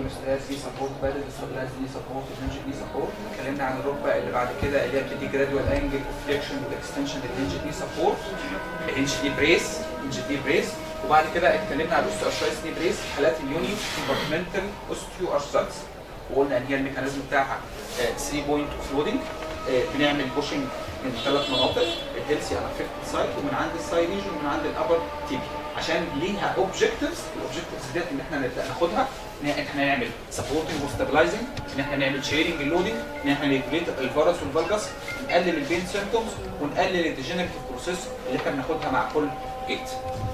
ستريس دي سبورت بادل ستابلايز دي سبورت الهنج دي سبورت اتكلمنا عن الركبه اللي بعد كده اللي هي بتدي جرادوال انجل فليكشن والاكستنشن الهنج دي سبورت الهنج دي بريس الهنج دي بريس وبعد كده اتكلمنا عن الاوستو ارشايتس دي بريس حالات اليوني كومبارتمنتال اوستيو ارشايتس وقلنا ان هي الميكانيزم بتاعها 3 بوينت اوف لودنج بنعمل بوشنج من ثلاث مناطق الهيلسي على فيفت سايت ومن عند السايد ريجن ومن عند الابر تيبي عشان ليها اوبجكتيفز الاوبجكتيفز ديت ان احنا نبدا ناخدها ان احنا نعمل سبورتنج وستابلايزنج ان احنا نعمل شيرنج اللودنج ان احنا نريجوليت الفيروس والفالجاس نقلل البين سيمتومز ونقلل الديجنريتيف بروسيس اللي احنا بناخدها مع كل جيت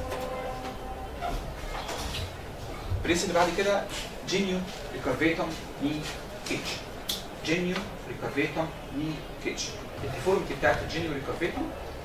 البريس اللي بعد كده جينيو ريكارفيتم ني كيتش جينيو ريكارفيتم ني كيتش الديفورميتي بتاعت الجينيو ريكارفيتم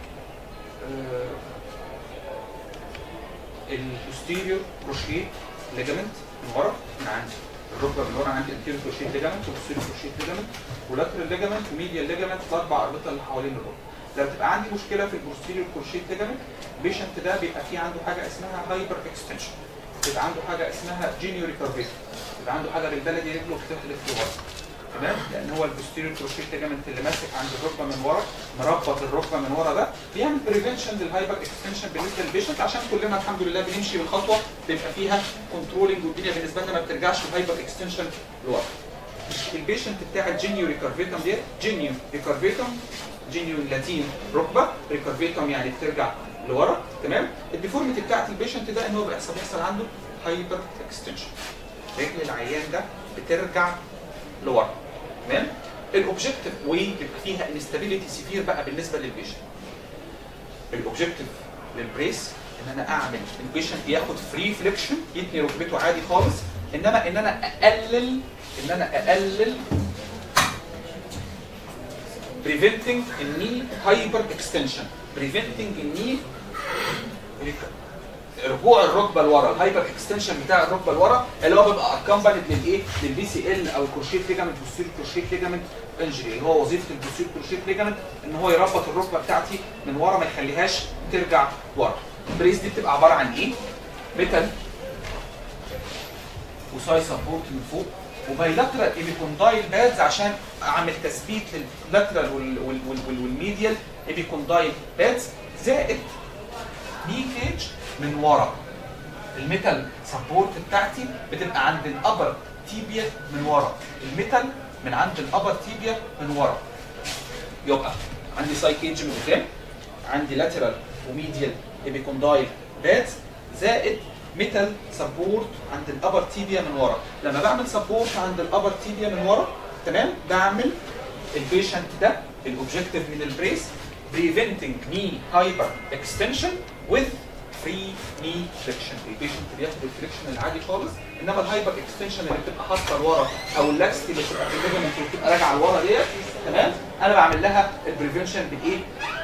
البوستيريور كروشيه ليجامنت من ورا من عندي الركبه من ورا عندي انتيريور كروشيه ليجامنت وبوستيريور كروشيه ليجامنت ولاترال ليجامنت وميديال ليجامنت الاربع اربطه اللي حوالين الركبه لما بتبقى عندي مشكله في البوستيريور كروشيه ليجامنت البيشنت ده بيبقى فيه عنده حاجه اسمها هايبر اكستنشن بيبقى عنده حاجه اسمها جينيو ريكارفيتم بيبقى عنده حاجه بالبلدي رجله بتحلف لورا تمام لان هو البوستيريور كروشيه ليجامنت اللي ماسك عند الركبه من ورا مربط الركبه من ورا ده بيعمل بريفنشن للهايبر اكستنشن بالنسبه للبيشنت عشان كلنا الحمد لله بنمشي بالخطوه بيبقى فيها كنترولنج والدنيا بالنسبه لنا ما بترجعش للهايبر اكستنشن لورا البيشنت بتاع الجينيو ريكارفيتم ديت جينيو ريكارفيتم جينيو لاتين ركبه ريكارفيتم يعني بترجع لورا تمام الديفورميتي بتاعت البيشنت ده ان هو بيحصل بيحصل عنده هايبر اكستنشن رجل العيان ده بترجع لورا تمام الاوبجكتيف وبيبقى فيها انستابيليتي سيفير بقى بالنسبه للبيشنت الاوبجكتيف للبريس ان انا اعمل البيشنت ياخد فري فليكشن يتني ركبته عادي خالص انما ان انا اقلل ان انا اقلل preventing الني هايبر اكستنشن preventing الني رجوع الركبه لورا الهايبر اكستنشن بتاع الركبه لورا اللي هو بيبقى اكمبانيد للايه؟ للبي سي ال او الكروشيت ليجامنت بوستيريور كروشيت ليجامنت انجري اللي هو وظيفه البوستيريور كروشيت ليجامنت ان هو يربط الركبه بتاعتي من ورا ما يخليهاش ترجع ورا. البريس دي بتبقى عباره عن ايه؟ ميتال وساي سبورت من فوق وبايلاترال ايبيكوندايل بادز عشان اعمل تثبيت لللاترال وال- وال- وال- وال- والميديال ايبيكوندايل بادز زائد ليكيج من ورا الميتال سبورت بتاعتي بتبقى عند الابر تيبيا من ورا الميتال من عند الابر تيبيا من ورا يبقى عندي سايكيج من قدام عندي لاترال وميديال ايبيكوندايل بادز زائد ميتال سبورت عند الابر تيبيا من ورا لما بعمل سبورت عند الابر تيبيا من ورا تمام بعمل البيشنت ده الاوبجكتيف من البريس preventing knee hyper extension with free knee flexion البيشنت بياخد الفليكشن العادي خالص انما الهايبر اكستنشن اللي بتبقى حاطه لورا او اللاكستي اللي بتبقى في الليجمنت اللي بتبقى راجعه لورا ديت تمام انا بعمل لها البريفنشن بايه؟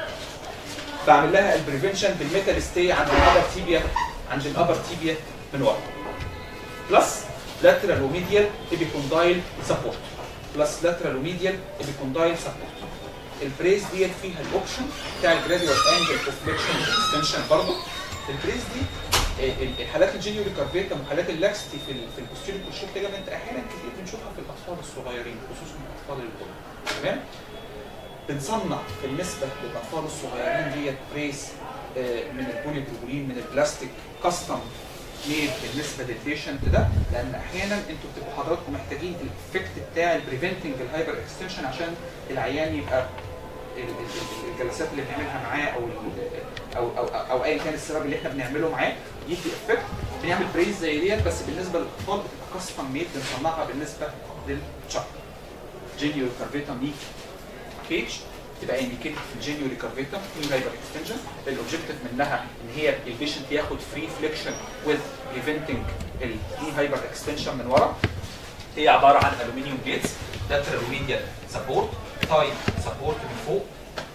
بعمل لها البريفنشن بالميتال ستي عند الابر تيبيا عند الابر تيبيا من ورا بلس لاترال وميديال ايبيكوندايل سبورت بلس لاترال وميديال ايبيكوندايل سبورت البريس ديت فيها الاوبشن بتاع الجراديوال انجل اوفليكشن اكستنشن برضه البريس دي آه، ال- الحالات الجينيو ريكارفيتم وحالات اللاكستي في ال- في البوستيريور كروشيت ليجامنت احيانا كتير بنشوفها في الاطفال الصغيرين خصوصا الاطفال الكبار تمام بنصنع بالنسبه للاطفال الصغيرين ديت بريس آه، من البوليبروبولين من البلاستيك كاستم ميد بالنسبه للبيشنت ده لان احيانا انتوا بتبقوا حضراتكم محتاجين الافكت بتاع البريفنتنج الهايبر اكستنشن عشان العيان يبقى ال- ال- ال- الجلسات اللي بنعملها معاه او ال- او او او, أو ايا كان السبب اللي احنا بنعمله معاه يدي افكت بنعمل بريز زي ديت بس بالنسبه للاطفال بتبقى كاستم ميد بنصنعها بالنسبه للتشارت جينيو كارفيتا ميك بيج تبقى انديكيتد في الجينيو ريكارفيتا في هايبر اكستنشن الاوبجيكتيف منها ان هي البيشنت ياخد فري فليكشن وذ بريفنتنج الدي هايبر اكستنشن من ورا هي عباره عن الومنيوم بليتس لاترال وميديال سبورت تاي سبورت من فوق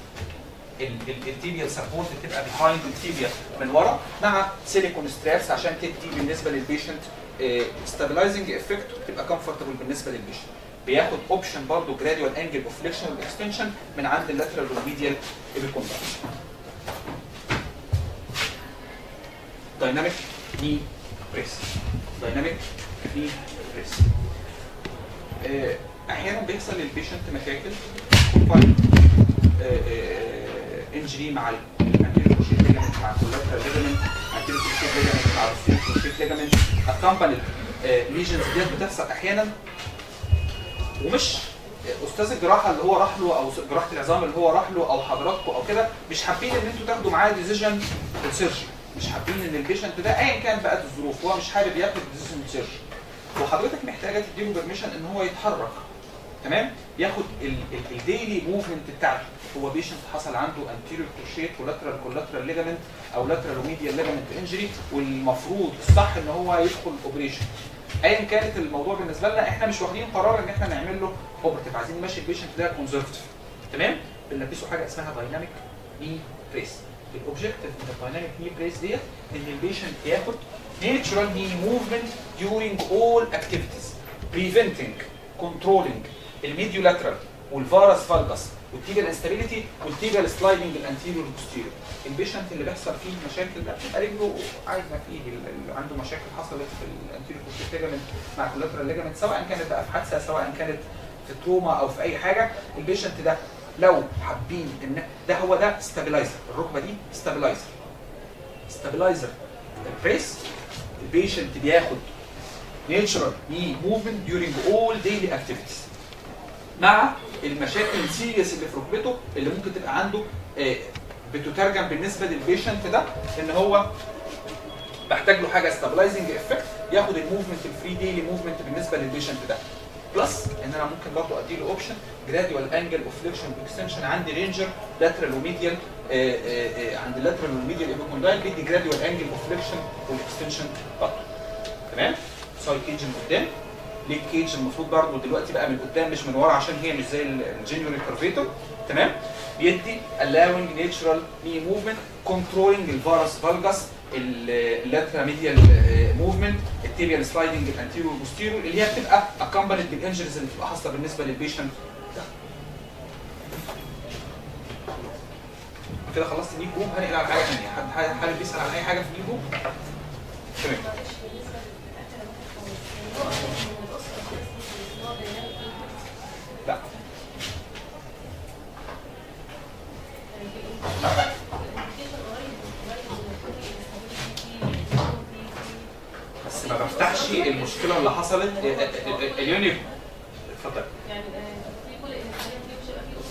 التيبيال سبورت بتبقى بيهايند التيبيا من ورا مع سيليكون سترابس عشان تدي بالنسبه للبيشنت ستابلايزنج افكت وتبقى كومفورتبل بالنسبه للبيشنت بياخد اوبشن برضه جراديوال انجل اوف فليكشن واكستنشن من عند اللاترال والميديال ايبيكوندايل دايناميك ني بريس دايناميك ني بريس آه، احيانا بيحصل للبيشنت مشاكل كومباين انجري مع الانتيريور كروشيت ليجامنت مع الكولاترال ليجامنت انتيريور كروشيت ليجامنت مع البوستيريور كروشيت ليجامنت اكمباني ليجنز ديت بتحصل احيانا ومش استاذ الجراحه اللي هو راح له او جراحه العظام اللي هو راح له او حضراتكم او كده مش حابين ان انتوا تاخدوا معاه ديسيجن سيرجري مش حابين ان البيشنت ده ايا كان بقى الظروف هو مش حابب ياخد ديسيجن سيرجري وحضرتك محتاجه تديله بيرميشن ان هو يتحرك تمام ياخد الديلي موفمنت بتاعته هو بيشنت حصل عنده انتيريور كروشيت ولاترال كولاترال ليجامنت او لاترال وميديال ليجامنت انجري والمفروض الصح ان هو يدخل اوبريشن ايا كانت الموضوع بالنسبه لنا احنا مش واخدين قرار ان احنا نعمل له اوبرتيف عايزين نمشي البيشنت ده كونزرفتيف تمام بنلبسه حاجه اسمها دايناميك ني بريس الاوبجيكتيف من الدايناميك ني بريس ديت ان البيشنت ياخد natural knee movement during all activities preventing controlling الميديولاترال والفارس فالجس والتيجال انستابيليتي والتيجال سلايدنج الانتيريور والبوستيريور البيشنت اللي بيحصل فيه مشاكل ده بتبقى رجله عايزه فيه اللي عنده مشاكل حصلت في الانتيريور بوستيريور ليجامنت مع الكولاترال ليجامنت سواء كانت بقى في حادثه سواء كانت في تروما او في اي حاجه البيشنت ده لو حابين ان ده هو ده ستابلايزر الركبه دي ستابلايزر ستابلايزر البريس البيشنت بياخد نيتشرال ني موفمنت during all daily activities مع المشاكل السيريس اللي في ركبته اللي ممكن تبقى عنده آه، بتترجم بالنسبه للبيشنت ده ان هو محتاج له حاجه ستابلايزنج افكت ياخد الموفمنت الفري ديلي موفمنت بالنسبه للبيشنت ده بلس ان انا ممكن برضو ادي له اوبشن جراديوال انجل اوف فليكشن واكستنشن عندي رينجر لاترال وميديال عند اللاترال والميديال ايبوكوندايل بيدي جراديوال انجل اوف فليكشن والاكستنشن برضه تمام سايد كيج من قدام ليك كيج المفروض برضه دلوقتي بقى من قدام مش من ورا عشان هي مش زي الجينيور كارفيتور تمام بيدي allowing natural knee movement controlling الفارس فالجاس اللاترال ميديال موفمنت التيبيال سلايدنج الانتيريور بوستيريور اللي هي بتبقى اكمبانيد بالانجريز اللي بتبقى حاصله بالنسبه للبيشنت ده كده خلصت نيك بوم هنقل على حاجه ثانيه حد حابب يسال عن اي حاجه في نيك بوم تمام لا بس ما بفتحش المشكله اللي حصلت اليونيك اتفضل يعني في كل الانسان في مش هيبقى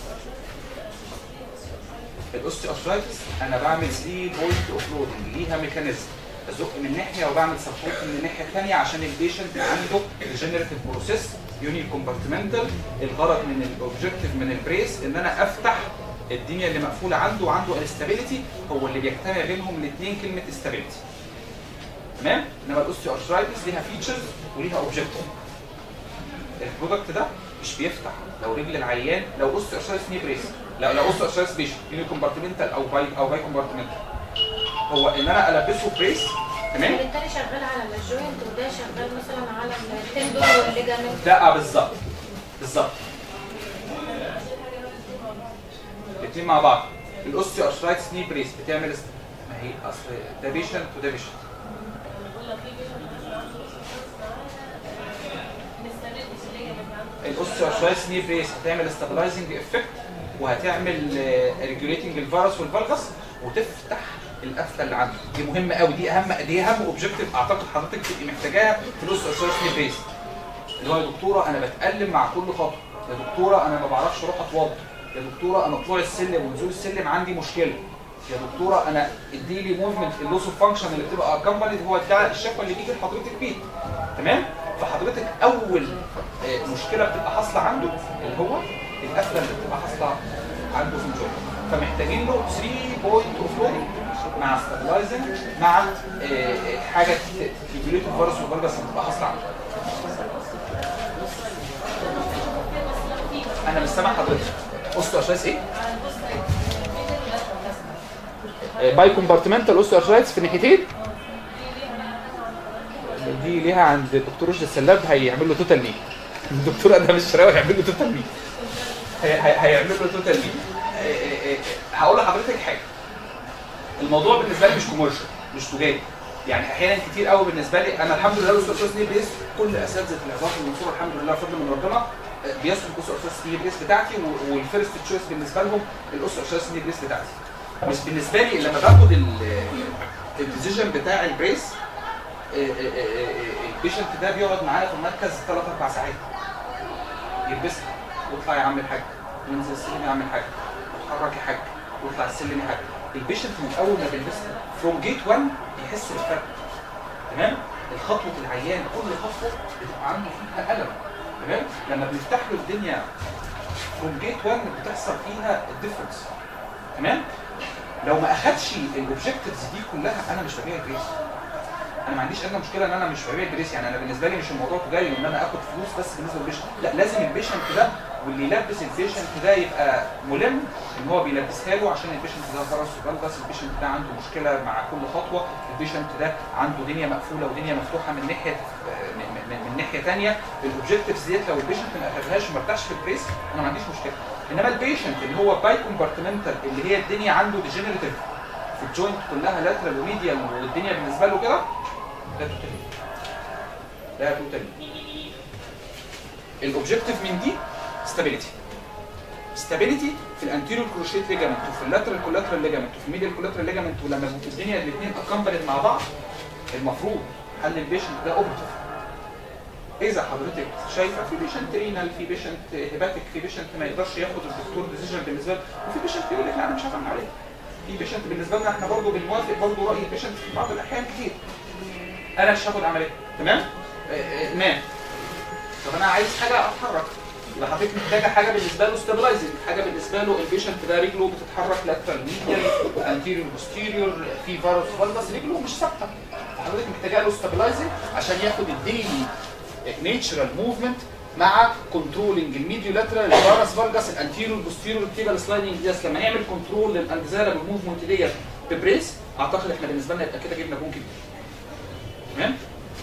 في الاوستي ارثرايتس انا بعمل 3 بوينت اوف لودنج ليها ميكانيزم ازق من ناحيه وبعمل سبورت من الناحيه الثانيه عشان البيشنت عنده ريجنريتيف بروسيس يوني كومبارتمنتال الغرض من الاوبجيكتيف من البريس ان انا افتح الدنيا اللي مقفوله عنده وعنده انستابيليتي هو اللي بيجتمع بينهم الاثنين كلمه استابيليتي تمام انما الاوستي ارثرايتس ليها فيتشرز وليها اوبجيكتيف البرودكت ده مش بيفتح لو رجل العيان لو اوستي ارثرايتس ني بريس لو لو اوستي ارثرايتس بيشن يوني كومبارتمنتال او باي او باي كومبارتمنتال هو ان انا البسه بريس تمام يعني التاني شغال على الجوينت وده شغال مثلا على التندون والليجامنت لا بالظبط بالظبط الاثنين مع بعض الاوستي ارثرايتس ني بريس بتعمل است... ما هي اصل ده بيشنت وده بيشنت بقول لك في الاوستي ارثرايتس ني بريس هتعمل ستابلايزنج افكت وهتعمل ريجوليتنج الفيروس والفالغس وتفتح القفله اللي عنده دي مهمه قوي دي اهم دي اهم اوبجيكتيف اعتقد حضرتك تبقي محتاجاها في الاوستي ارثرايتس ني بريس اللي هو يا دكتوره انا بتألم مع كل خطوه يا دكتوره انا ما بعرفش اروح اتوضى يا دكتوره انا طلوع السلم ونزول السلم عندي مشكله يا دكتوره انا الديلي موفمنت اللوس اوف فانكشن اللي بتبقى اكمبلد هو ده الشكوى اللي بيجي لحضرتك بيه تمام فحضرتك اول آه، مشكله بتبقى حاصله عنده اللي هو القفله اللي بتبقى حاصله عنده في الجوع فمحتاجين له 3 بوينت اوف لودنج مع ستابلايزنج مع آه، آه، حاجه تريجوليت الفيروس والفيروس اللي بتبقى حاصله عنده انا مش سامع حضرتك اوستو ارثرايتس ايه؟ باي كومبارتمنتال اوستو ارثرايتس في الناحيتين دي ليها عند دكتور رشدي السلاب هيعمل له توتال ني الدكتور ادهم الشراوي هيعمل له توتال ني هي- هي- هيعمل له توتال ني هقول لحضرتك حاجه الموضوع بالنسبه لي مش كوميرشال مش تجاري يعني احيانا كتير قوي بالنسبه لي انا الحمد لله الاستاذ نيل بيس كل اساتذه العظام المنصوره الحمد لله بفضل من ربنا آه، بيسلك الاستاذ نيل بيس بتاعتي و- والفيرست تشويس بالنسبه لهم الاستاذ نيل بيس بتاعتي مش بالنسبه لي لما باخد الديسيجن بتاع البريس البيشنت ده بيقعد معايا في المركز ثلاث اربع ساعات يلبسها واطلع يا عم الحاج وينزل السلم يا عم الحاج واتحرك يا حاج واطلع السلم يا حاج البيشنت من اول ما بيلبسها فروم جيت 1 يحس بالفرق تمام الخطوه العيان كل خطوه بتبقى عنده فيها الم تمام لما بنفتح له الدنيا فروم جيت 1 بتحصل فيها الديفرنس تمام لو ما اخدش الاوبجكتيفز دي كلها انا مش ببيع البريس انا ما عنديش ادنى مشكله ان انا مش ببيع البريس يعني انا بالنسبه لي مش الموضوع تجاري ان انا اخد فلوس بس بالنسبه للبيشنت لا لازم البيشنت ده واللي يلبس البيشنت ده يبقى ملم ان هو بيلبسها له عشان البيشنت ده فرس وبلبس البيشنت ده عنده مشكله مع كل خطوه البيشنت ده عنده دنيا مقفوله ودنيا مفتوحه من ناحيه من, من, من ناحيه ثانيه الاوبجكتيفز ديت لو البيشنت ما اخدهاش وما ارتاحش في البريس انا ما عنديش مشكله انما البيشنت اللي هو باي كومبارتمنتال اللي هي الدنيا عنده ديجنريتيف في الجوينت كلها لاترال وميديال والدنيا بالنسبه له كده لا توتالي لا توتالي الاوبجكتيف من دي ستابيليتي ستابيليتي في الانتيريور كروشيت ليجامنت وفي اللاترال كولاترال ليجامنت وفي الميديال كولاترال ليجامنت ولما يبقوا الدنيا الاثنين اكمبلت مع بعض المفروض حل البيشنت ده اوبجكتيف اذا حضرتك شايفه في بيشنت رينال في بيشنت هيباتيك في بيشنت ما يقدرش ياخد الدكتور ديسيجن بالنسبه له وفي بيشنت يقول لك لا انا مش هفهم عليه في بيشنت بالنسبه لنا احنا برضه بنوافق برضه راي البيشنت في بعض الاحيان كتير انا مش هاخد عمليه تمام آه، آه، نام طب انا عايز حاجه اتحرك يبقى حضرتك محتاجه حاجه بالنسبه له ستابلايزنج حاجه بالنسبه له البيشنت ده رجله بتتحرك لاترال ميديال انتيريور بوستيريور في فاروس فالبس رجله مش ثابته فحضرتك محتاجه له ستابلايزنج عشان ياخد الديلي نيتشرال موفمنت مع كنترولنج الميديو لاترال الفارس فالجاس الانتيريور بوستيريور تيبال سلايدنج ديس لما نعمل كنترول للاندزالبل موفمنت ديت ببريس اعتقد احنا بالنسبه لنا يبقى كده جبنا جون كبير تمام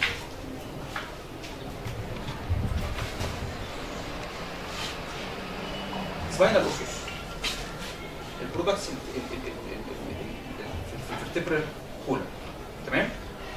سباينال اوسوس البرودكتس في الفرتبرال كولم تمام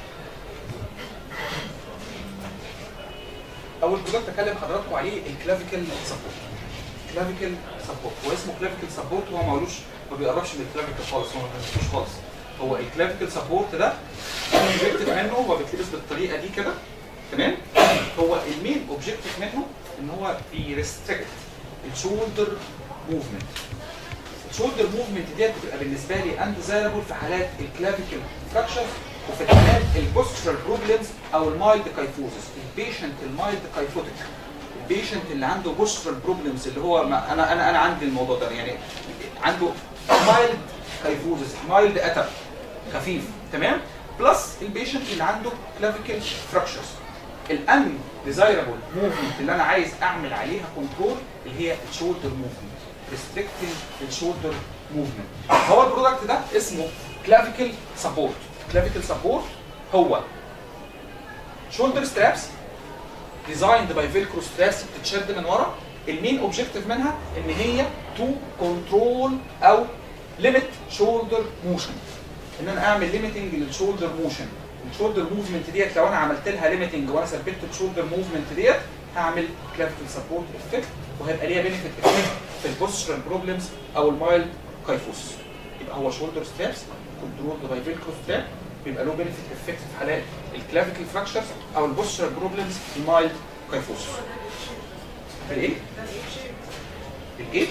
اول برودكت اكلم حضراتكم عليه الكلافيكال سبورت كلافيكال سبورت هو اسمه كلافيكال سبورت هو ما مالوش ما بيقربش من الكلافيكال خالص هو ما بيلبسوش خالص هو الكلافيكال سبورت ده الاوبجيكتيف منه هو بيتلبس بالطريقه دي كده تمام هو المين اوبجيكتيف منه ان هو بيريستريكت الشولدر موفمنت الشولدر موفمنت ديت بتبقى بالنسبه لي انديزايربل في حالات الكلافيكال فراكشر وفي الحالات البوسترال بروبلمز او المايلد كايفوزس البيشنت المايلد كايفوتيك البيشنت اللي عنده بوسترال بروبلمز اللي هو ما انا انا انا عندي الموضوع ده يعني عنده مايلد كايفوزس مايلد اتب خفيف تمام بلس البيشنت اللي عنده كلافيكال فراكشرز الان ديزايربل موفمنت اللي انا عايز اعمل عليها كنترول اللي هي الشولدر موفمنت ريستريكتنج الشولدر موفمنت هو البرودكت ده اسمه كلافيكال سبورت كلافيكال سبورت هو شولدر سترابس ديزايند باي فيلكرو سترابس بتتشد من ورا المين اوبجيكتيف منها ان هي تو كنترول او ليميت شولدر موشن ان انا اعمل ليميتنج للشولدر موشن الشولدر موفمنت ديت لو انا عملت لها ليميتنج وانا ثبتت الشولدر موفمنت ديت هعمل كلافيكال سبورت افكت وهيبقى ليها بينفيت افكت في البوستشرال بروبلمز او المايلد كايفوس يبقى هو شولدر ستابس كنترول باي فيلكرو ستاب بيبقى له بينفيت افكت في حالات الكلافيكال فراكشرز او البوستشرال بروبلمز المايلد كايفوس الايه؟ الايه؟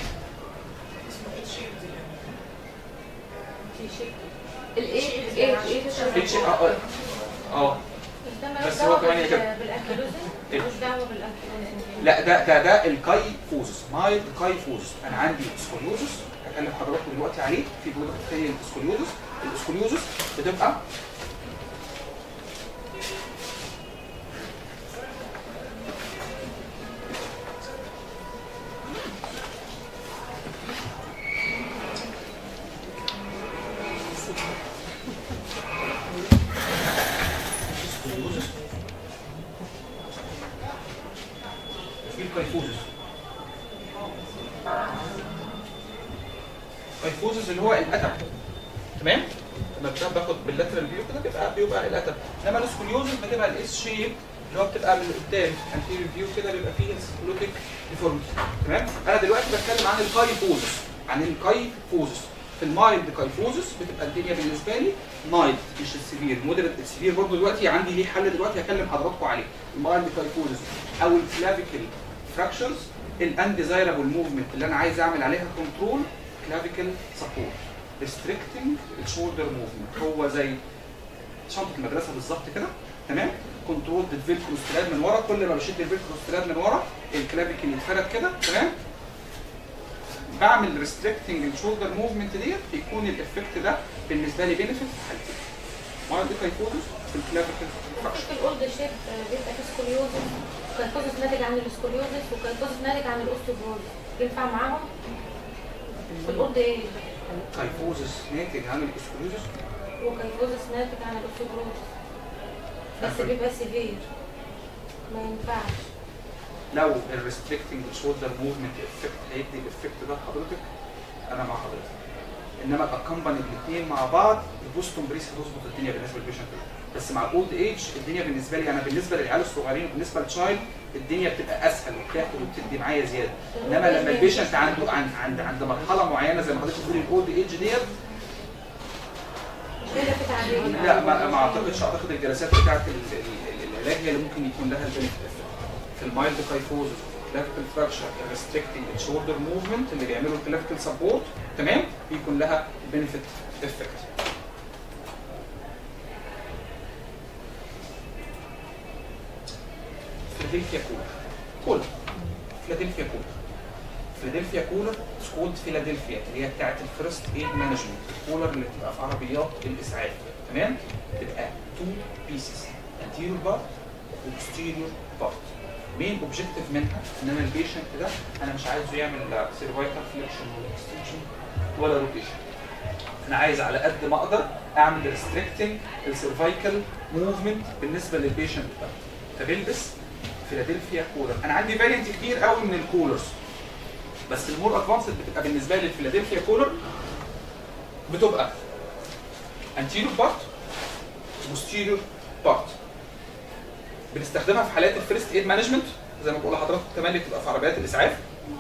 الايه ايه ايه اتش اه اه ده مالوش بس هو دعوه كمان بال- كده. بالانكيلوزن إيه؟ ملوش دعوه بالانكيلوزن لا ده ده ده الكايفوزس مايلد كايفوزس انا عندي سكوليوزس هكلم حضراتكم دلوقتي عليه في برودكت تاني السكوليوزس السكوليوزس بتبقى سكوليوزس في الكايفوزس كايفوزس اللي هو الاتب تمام لما بتاخد- باخد باللاترال فيو كده بيبقى بيبقى الاتب انما السكوليوزس بتبقى الاس شيب اللي هو بتبقى من قدام انتيريور فيو كده بيبقى فيه سكلوتيك ديفورميتي تمام انا دلوقتي بتكلم عن الكايفوزس عن الكايفوزس في المايلد كايفوزس بتبقى الدنيا بالنسبه لي مايلد مش السيفير مودريت السيفير برضه دلوقتي عندي ليه حل دلوقتي هكلم حضراتكم عليه المايلد كايفوزس او الكلافيكال فراكشرز الانديزايربل موفمنت اللي انا عايز اعمل عليها كنترول كلافيكال سبورت ريستريكتنج الشولدر موفمنت هو زي شنطه المدرسه بالظبط كده تمام كنترول الفيلكرو ستراد من ورا كل ما بشد الفيلكرو ستراد من ورا الكلافيكل يتفرد كده تمام بعمل ريستريكتنج الشولدر موفمنت ديت بيكون الافكت ده بالنسبه لي بينفيت في حالتين مايلد كايفوزس في الكلافيكال فراكشر في الاولد شيب بيبقى فيه سكوليوزس كايفوزس ناتج عن السكوليوزس وكايفوزس ناتج عن الاوستيوبروز ينفع معاهم في الاولد ايه كايفوزس ناتج عن الاسكلوزس وكايفوزس ناتج عن الاوستيوبروز بس بيبقى سيفير ما ينفعش لو الريستريكتنج شولدر موفمنت افكت هيدي الافكت ده لحضرتك انا مع حضرتك انما الاكمباني الاثنين مع بعض البوستون بريس هتظبط الدنيا بالنسبه للبيشنت بس مع الاولد ايج الدنيا بالنسبه لي انا بالنسبه للعيال الصغيرين وبالنسبه للتشايلد الدنيا بتبقى اسهل وبتاخد وبتدي معايا زياده انما لما البيشنت عنده عند عند عند مرحله معينه زي ما حضرتك بتقولي الاولد ايج ديت مش بينفع عليه لا ما, ما اعتقدش اعتقد الجلسات بتاعت ال- ال- ال- العلاج هي اللي ممكن يكون لها البنفيت في المايلد كايفوزس كلافيكال فراكشر الريستريكتنج الشولدر موفمنت اللي بيعملوا الكلافيكال سبورت تمام بيكون لها بنفيت افكت فيلادلفيا كولر كولر فيلادلفيا كولر فيلادلفيا كولر سكولد فيلادلفيا اللي هي بتاعت الفيرست ايد مانجمنت الكولر اللي بتبقى في عربيات الاسعاف تمام تبقى تو بيسز anterior بارت وبوستيريور بارت مين اوبجيكتيف منها ان انا البيشنت ده انا مش عايزه يعمل سيرفايكال فليكشن ولا اكستنشن ولا روتيشن انا عايز على قد ما اقدر اعمل ريستريكتنج السيرفايكال موفمنت بالنسبه للبيشنت ده فبلبس فيلادلفيا كولر انا عندي فارينت كبير قوي من الكولرز بس المور ادفانسد بتبقى بالنسبه لي الفيلادلفيا كولر بتبقى anterior part posterior part بنستخدمها في حالات الفيرست ايد مانجمنت زي ما بقول لحضراتكم كمان اللي بتبقى في عربيات الاسعاف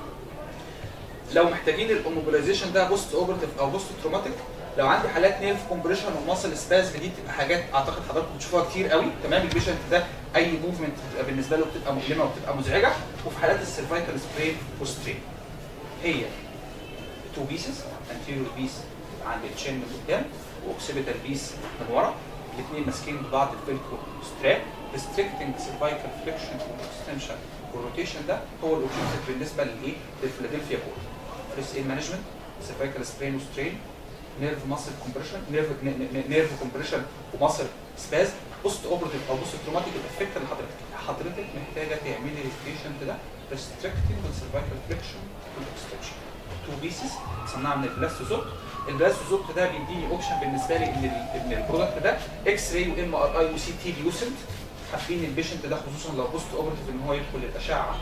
لو محتاجين الاوموبيلايزيشن ده بوست اوبرتيف او بوست تروماتيك لو عندي حالات نيرف كومبريشن وماسل سبازم دي بتبقى حاجات اعتقد حضراتكم بتشوفوها كتير قوي تمام البيشنت ده اي موفمنت بتبقى بالنسبه له بتبقى مؤلمه وبتبقى مزعجه وفي حالات السيرفايكال سبرين وسترين هي تو بيسز انتيريور بيس عند التشين من قدام واوكسيبيتال بيس من ورا الاثنين ماسكين ببعض الفيلكرو ستراب ريستريكتنج سيرفايكال فليكشن واكستنشن والروتيشن ده هو الاوبجيكتيف بالنسبه للايه؟ للفيلادلفيا كور فيرست ايد مانجمنت سيرفايكال سبرين وسترين نيرف ماسل كومبريشن نيرف نيرف كومبريشن وماسل سباز بوست اوبرتيف او بوست تروماتيك الافكت اللي حضرتك حضرتك محتاجه تعملي للبيشنت ده ريستريكتنج السيرفايكال فليكشن والاكستنشن تو بيسز صنعها من البلاستوزوت البلاستوزوت ده بيديني اوبشن بالنسبه لي ان ال- ان البرودكت ده اكس راي وام ار اي وسي تي ليوسنت حابين البيشنت ده خصوصا لو بوست اوبرتيف ان هو يدخل الاشعه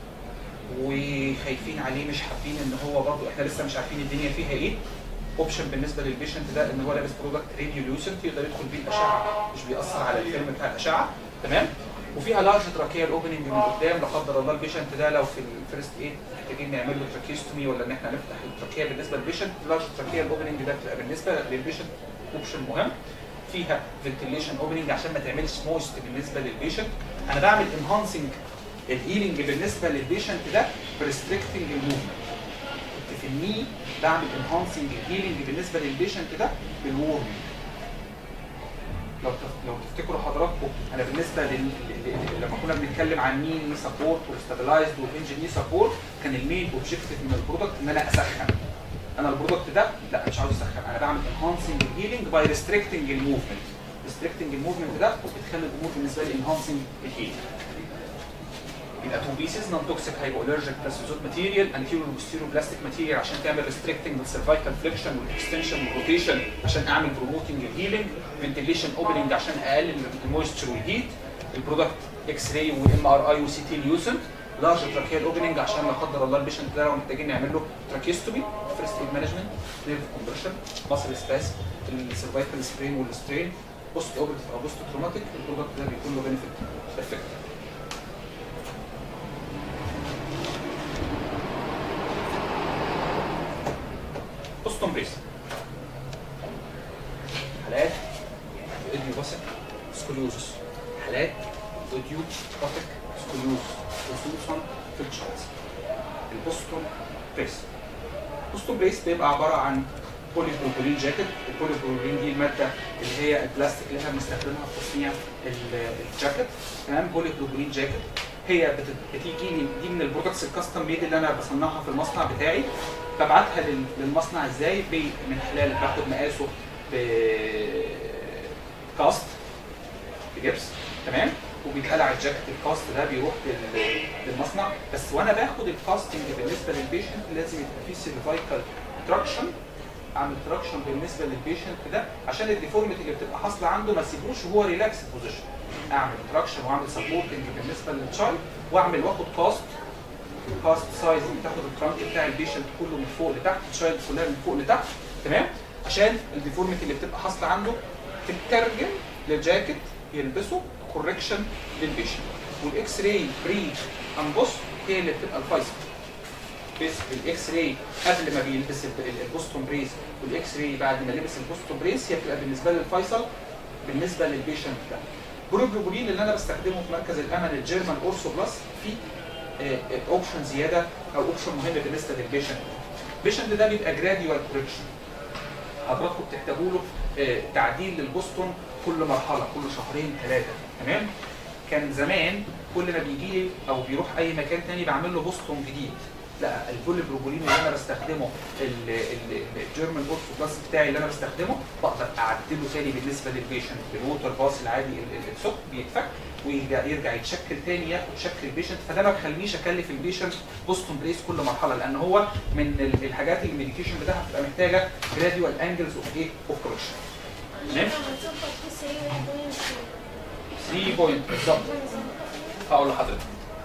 وخايفين عليه مش حابين ان هو برضه احنا لسه مش عارفين الدنيا فيها ايه اوبشن بالنسبه للبيشنت ده ان هو لابس برودكت راديو ليوسنت يقدر يدخل بيه الاشعه مش بيأثر على الفيلم بتاع الاشعه تمام وفيها لارج تراكيال اوبننج من قدام لا قدر الله البيشنت ده لو في الفيرست ايد محتاجين نعمل له تراكيستومي ولا ان احنا نفتح التراكيه بالنسبه للبيشنت لارج تراكيال اوبننج ده بتبقى بالنسبه للبيشنت اوبشن مهم فيها فنتيليشن اوبننج عشان ما تعملش مويست بالنسبه للبيشنت انا بعمل انهانسنج الهيلينج بالنسبه للبيشنت ده بريستريكتنج الموفمنت كنت في الني بعمل انهانسنج الهيلينج بالنسبه للبيشنت ده بالورمنج لو تف- لو تفتكروا حضراتكم انا بالنسبه لل... ل- ل- لما كنا بنتكلم عن مين سبورت والستابلايزد والانجن ني سبورت كان المين اوبجيكتيف من البرودكت ان انا اسخن انا البرودكت ده لا مش عاوز اسخن انا بعمل انهانسنج الهيلينج باي ريستريكتنج الموفمنت ريستريكتنج الموفمنت ده بتخلي الامور بالنسبه لي انهانسنج الهيلينج يبقى تو بيسز نون توكسيك هايبوالرجيك بلاستوزوت ماتيريال انتيريور وبوستيريور بلاستيك ماتيريال عشان تعمل ريستريكتنج للسيرفايكال فليكشن والاكستنشن والروتيشن عشان اعمل بروموتنج الهيلينج فنتيليشن اوبننج عشان اقلل المويستشر والهيت البرودكت اكس راي وام ار اي وسي تي ليوسنت لارج تراكيال اوبننج عشان لا قدر الله البيشنت ده لو محتاجين نعمل له تراكيستومي فيرست ايد مانجمنت نيرف كومبريشن ماسل سباس السيرفايكال سبرين والسترين بوست اوبرتيف او بوست تروماتيك البرودكت ده بيكون له بنفيت بيرفكت بوستون بريس حالات ايديوباسيك سكوليوزس حالات ايديوباسيك سكوليوزس خصوصا في الشخص البوستون بريس البوستون بريس بيبقى عباره عن بولي بروبولين جاكيت البولي بروبولين دي الماده اللي هي البلاستيك اللي احنا بنستخدمها في تصنيع ال- الجاكيت تمام بولي بروبولين جاكيت هي بت- بتيجي لي دي من البرودكتس الكاستم ميد اللي انا بصنعها في المصنع بتاعي ببعتها لل- للمصنع ازاي ب- من خلال باخد مقاسه بكاست بجبس تمام وبيتقلع الجاكيت الكاست ده بيروح لل- للمصنع بس وانا باخد الكاستنج بالنسبه للبيشنت لازم يبقى فيه سيرفايكال تراكشن اعمل تراكشن بالنسبه للبيشنت ده عشان الديفورميتي اللي بتبقى حاصله عنده ما اسيبوش وهو ريلاكس بوزيشن اعمل تراكشن واعمل سبورتنج بالنسبه للتشايلد واعمل واخد كاست كاست سايز بتاخد الترانك بتاع البيشنت كله من فوق لتحت التشايلد كلها من فوق لتحت تمام عشان الديفورميتي اللي بتبقى حاصله عنده تترجم للجاكيت يلبسه كوركشن للبيشنت والاكس راي بري انبوس هي اللي بتبقى الفيصل بس الاكس راي قبل ما بيلبس ال- ال- البوستون بريس والاكس راي بعد ما لبس البوستون بريس هي بتبقى بالنسبه لي الفيصل بالنسبه للبيشنت ده بروبروبولين اللي انا بستخدمه في مركز الامل الجيرمان اورسو بلس في اوبشن زياده او اوبشن مهم بالنسبه للبيشنت البيشنت ده بيبقى جراديوال كوركشن حضراتكم بتحتاجوا له آه، تعديل للبوستون كل مرحله كل شهرين ثلاثه تمام كان زمان كل ما بيجي لي او بيروح اي مكان تاني بعمل له بوستون جديد لا البول بروبولين اللي انا بستخدمه ال- ال- الجيرمان اورثو بلس بتاعي اللي انا بستخدمه بقدر اعدله تاني بالنسبه للبيشنت بالووتر باس العادي ال- ال- السك بيتفك ويرجع يرجع يتشكل تاني ياخد شكل البيشنت فده ما بيخلينيش اكلف البيشنت بوستون بريس كل مرحله لان هو من ال- الحاجات اللي الميديكيشن بتاعها بتبقى محتاجه جراديوال انجلز اوف ايه اوف كوركشن تمام 3 بوينت بالظبط هقول لحضرتك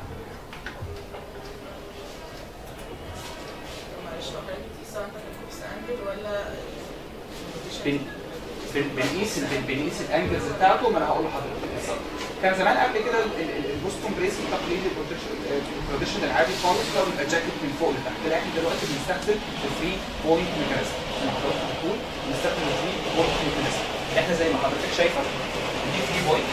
معلش لو حضرتك بتقيس عندك الكوبس انجل ولا بن- بن- بنقيس بن- بنقيس الانجلز بتاعته ما انا هقول لحضرتك بالظبط كان زمان قبل كده ال- ال- ال- البوستون بريس التقليدي البروتكشن العادي خالص لو بيبقى جاكيت من فوق لتحت لا احنا دلوقتي بنستخدم الفري بوينت ميكانيزم زي ما حضرتك بتقول بنستخدم الفري بوينت ميكانيزم احنا زي ما حضرتك شايفه دي فري بوينت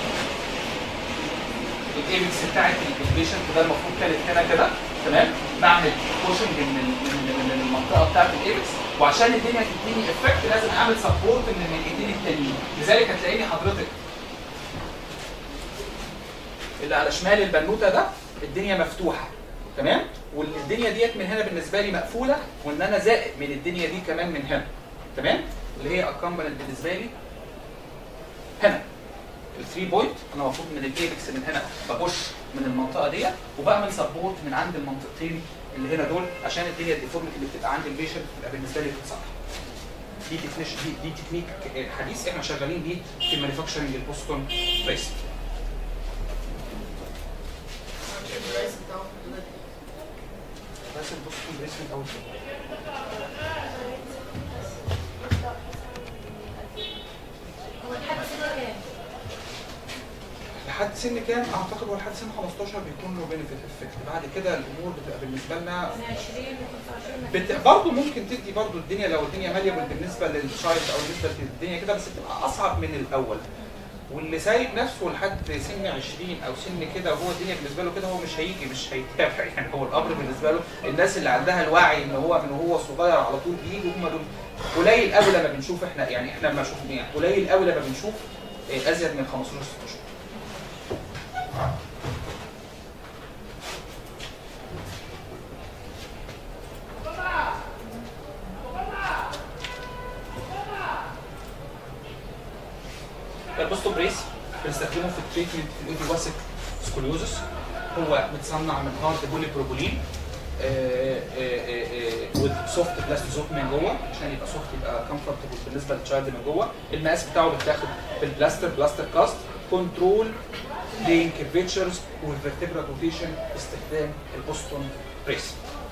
الايبكس بتاعت البيشنت ده المفروض كانت هنا كده تمام بعمل بوشنج من من من من المنطقه بتاعت الايبكس وعشان الدنيا تديني افكت لازم اعمل سبورت من الناحيتين التانيين لذلك هتلاقيني حضرتك اللي على شمال البنوته ده الدنيا مفتوحه تمام والدنيا ديت من هنا بالنسبه لي مقفوله وان انا زائد من الدنيا دي كمان من هنا تمام اللي هي اكمبلت بالنسبه لي هنا الثري بوينت انا المفروض من الايبكس من هنا ببش من المنطقه ديت وبعمل سبورت من عند المنطقتين اللي هنا دول عشان الدنيا الديفورميتي اللي بتبقى عند البيشنت تبقى بالنسبه لي تتصلح دي تكنيش دي, دي تكنيك حديث احنا شغالين بيه في مانيفاكتشرنج البوستون بريس معلش البرايس بتاعه في الحدود دي. بس البوستون بريس من اول شغل هو لحد سنة كام؟ لحد سن كام اعتقد هو لحد سن 15 بيكون له بينفيت افكت بعد كده الامور بتبقى بالنسبه لنا من 20 و 25 بت... برضه ممكن تدي برضه الدنيا لو الدنيا ماليه بالنسبه للشايلد او بالنسبه للدنيا كده بس بتبقى اصعب من الاول واللي سايب نفسه لحد سن 20 او سن كده وهو الدنيا بالنسبه له كده هو مش هيجي مش هيتابع يعني هو الامر بالنسبه له الناس اللي عندها الوعي ان هو من وهو صغير على طول بيجي هم دول قليل قوي لما بنشوف احنا يعني احنا ما شفنا يعني قليل قوي لما بنشوف آه، ازيد من 15 16 البوستو بريس بنستخدمه في التريتمنت في الايديوباسيك سكوليوزس هو متصنع من هارد بولي بروبولين سوفت بلاستيزوت من جوه عشان يبقى سوفت يبقى كومفورتبل بالنسبه للتشايلد من جوه المقاس بتاعه بيتاخد بالبلاستر بلاستر كاست كنترول بلين كيرفيتشرز والفرتبرا روتيشن باستخدام البوستون بريس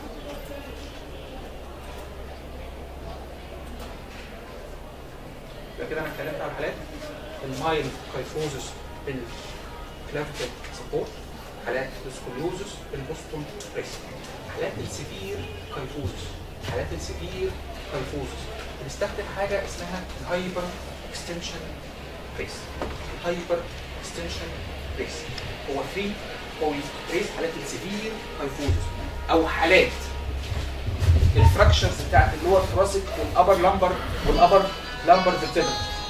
يبقى كده انا اتكلمت على حالات المايل كايفوزس بالكلافيكال سبورت حالات السكوليوزس بالبوستون بريس حالات السيفير كايفوزس حالات السيفير كايفوزس بنستخدم حاجه اسمها الهايبر اكستنشن بريس الهايبر اكستنشن بريس هو 3 بوينت بريس حالات السيفير كايفوزس او حالات الفراكشرز بتاعت اللور ثراسك والابر لامبر والابر لامبر فيرتبرا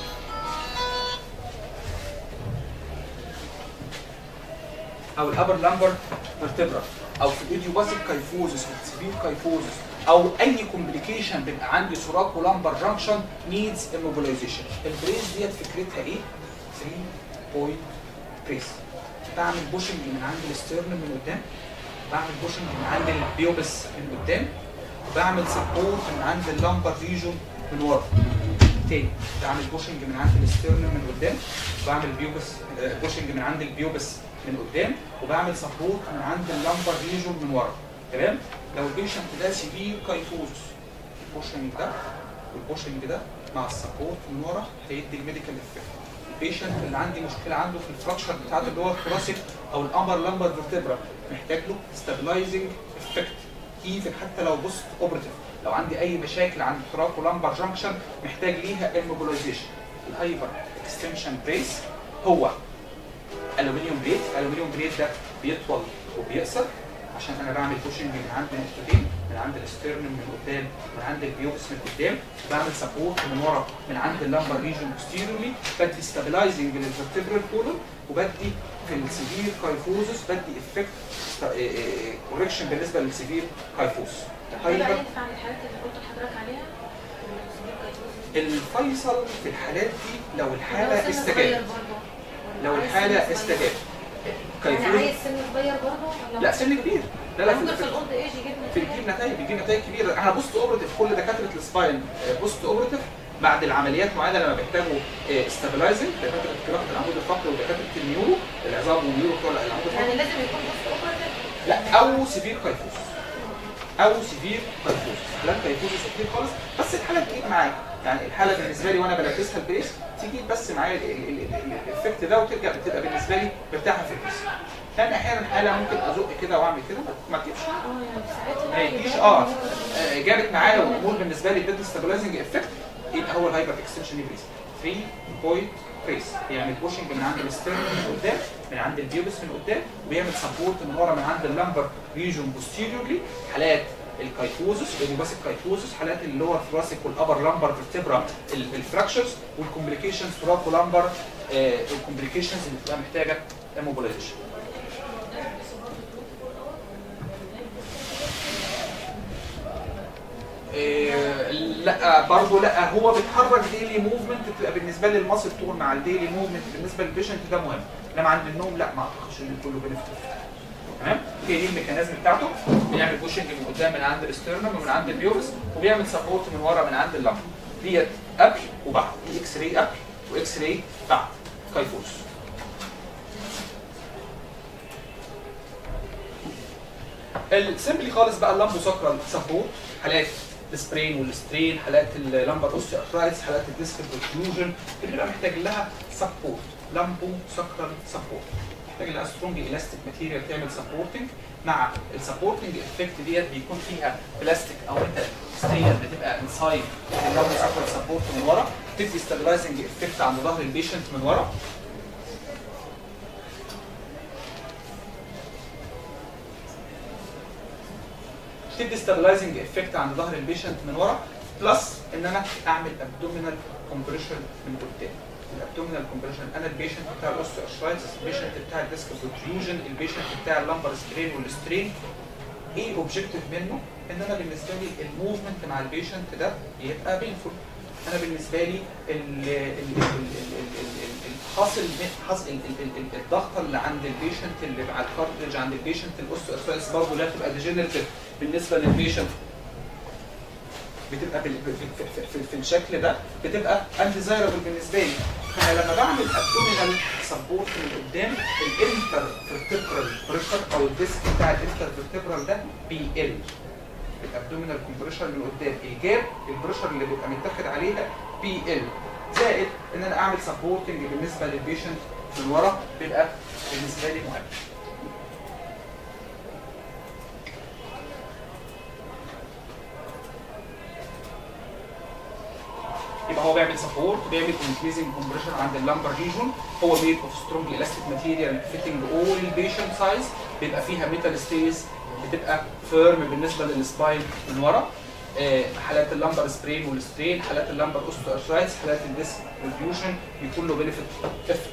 او الابر لامبر فيرتبرا او في الايديوباثيك كايفوزس والسيفير كايفوزس او اي كومبليكيشن بيبقى عندي سوراك ولامبر جانكشن نيدز immobilization البريس ديت فكرتها ايه 3 بوينت بريس بعمل بوشنج من عند الاسترنم من قدام بعمل بوشنج من عند البيوبس من قدام وبعمل سبورت من عند اللامبر ريجون من ورا تاني بعمل بوشنج من عند الاسترنم من قدام بعمل بيوبس آه، بوشنج من عند البيوبس من قدام وبعمل سبورت من عند اللامبر ريجون من ورا تمام لو البيشنت ده سيفير كايفوز البوشنج ده والبوشنج ده مع السبورت من ورا هيدي الميديكال افكت البيشنت اللي عندي مشكله عنده في الفراكشر بتاعته اللي هو الثوراسيك او الامر لامبر فيرتبرا محتاج له ستابلايزنج افكت ايفن حتى لو بوست اوبرتيف لو عندي اي مشاكل عند تراك ولامبر جانكشن محتاج ليها الموبيلايزيشن الهايبر اكستنشن بريس هو الومنيوم بليت الالومنيوم بليت ده بيطول وبيقصر عشان انا بعمل بوشنج من عند النقطتين من عند الاسترنم من قدام من عند البيوبس من قدام بعمل سبورت من ورا من عند اللامبر ريجن بوستيريورلي بدي ستابلايزنج للفرتبرال كولون وبدي في السيفير كايفوزس بدي افكت كوركشن بالنسبه للسيفير كايفوز ده هايبر بقى ينفع الحالات اللي قلت لحضرتك عليها الفيصل في الحالات دي لو لو الحالة سن استجاب صغير برضه. لو عايز الحالة سن صغير. استجاب يعني كيفية عايز سن صغير برضه ولا لا سن كبير لا لا ممكن في في الاولد ايج يجيب في نتيجه بتجيب نتائج بتجيب نتائج كبيره احنا بوست اوبرتيف كل دكاتره السباين بوست اوبرتيف بعد العمليات معينه لما بيحتاجوا استابلايزنج دكاتره جراحه العمود الفقري ودكاتره النيورو العظام والنيورو بتوع العمود الفقري يعني لازم يكون بوست اوبرتيف لا او سيفير كايفوس او سيفير كايفوس لا كايفوس كتير خالص بس الحاله تجيب معايا يعني الحاله بالنسبه لي وانا بلبسها البريس تيجي بس معايا ال- ال- ال- ال- الايفكت ده وترجع بتبقى بالنسبه لي مرتاحه في البريس لان احيانا حاله ممكن ازق كده واعمل كده ما تجيبش اه يعني ساعتها ما يجيش اه آه، جابت معايا والامور بالنسبه لي ادت ستابلايزنج افكت يبقى هو الهايبر اكستنشن بريس 3 بوينت بريس بيعمل بوشنج من عند الستيرن من قدام من عند البيوبس من قدام وبيعمل سبورت من ورا من عند اللامبر ريجون بوستيريورلي حالات الكايفوزس الاوباسيك كايفوزس حالات اللور ثراسيك والابر لامبر فيرتبرا الفراكشرز والكومبليكيشنز ثراك ولامبر الكومبليكيشنز اللي بتبقى محتاجه موبيلايزيشن إيه، لا برضه لا هو بيتحرك ديلي موفمنت بتبقى بالنسبه لي الماسل تون مع الديلي موفمنت بالنسبه للبيشنت ده مهم انما عند النوم لا ما اعتقدش ان كله بنفيت تمام هي دي الميكانيزم بتاعته بيعمل بوشنج من قدام من عند الاسترنم ومن عند البيوبس وبيعمل سبورت من ورا من عند اللمبر ديت قبل وبعد دي اكس راي قبل واكس راي بعد كايفوس السيمبلي خالص بقى اللامبو ساكرال سبورت حالات السبرين والسترين حالات اللامبر اوستي ارثرايتس حالات الديسك بروتروجن اللي بيبقى محتاج لها سبورت لامبو ساكرال سبورت محتاج لها سترونج الاستيك ماتيريال تعمل سبورتنج مع السبورتنج افكت ديت بيكون فيها بلاستيك او انت ستيل بتبقى انسايد اللامبو ساكرال سبورت من ورا تدي ستابلايزنج افكت عند ظهر البيشنت من ورا تدي ستابلايزنج افكت عند ظهر البيشنت من ورا بلس ان انا اعمل ابدومينال كومبريشن من قدام الابدومينال كومبريشن انا البيشنت بتاع الاوستو ارثرايتس البيشنت بتاع الديسك بروتروجن البيشنت بتاع اللمبر سترين والسترين ايه اوبجيكتيف منه ان انا بالنسبه لي الموفمنت مع البيشنت ده يبقى بينفول انا بالنسبه لي ال- ال- ال- ال- ال- ال- ال- الحاصل حاصل ال- ال- ال- الضغط اللي عند البيشنت اللي مع الكارتريج عند البيشنت الاوستو ارثرايتس برضه لا تبقى ديجنريتيف بالنسبه للبيشنت بتبقى بال- في, في, في, في الشكل ده بتبقى انديزايربل بالنسبه لي فانا لما بعمل ابدومينال سبورت من قدام الانتر فيرتبرال بريشر او الديسك بتاع الانتر فيرتبرال ده بيقل الابدومينال كومبريشر من قدام الجاب البريشر اللي بيبقى متاخد عليها بيقل زائد ان انا اعمل سبورتنج بالنسبه للبيشنت من ورا بيبقى بالنسبه لي مهم يبقى هو بيعمل سبورت بيعمل انكريزنج كومبريشن عند اللامبر ريجون هو ميد اوف سترونج الاستيك ماتيريال فيتنج اول البيشنت سايز بيبقى فيها ميتال ستيز بتبقى فيرم بالنسبه للسباين من ورا آه، حالات اللامبر سبرين والسترين حالات اللامبر اوستو ارثرايتس حالات الديسك ريفيوشن بيكون له بينفيت افكت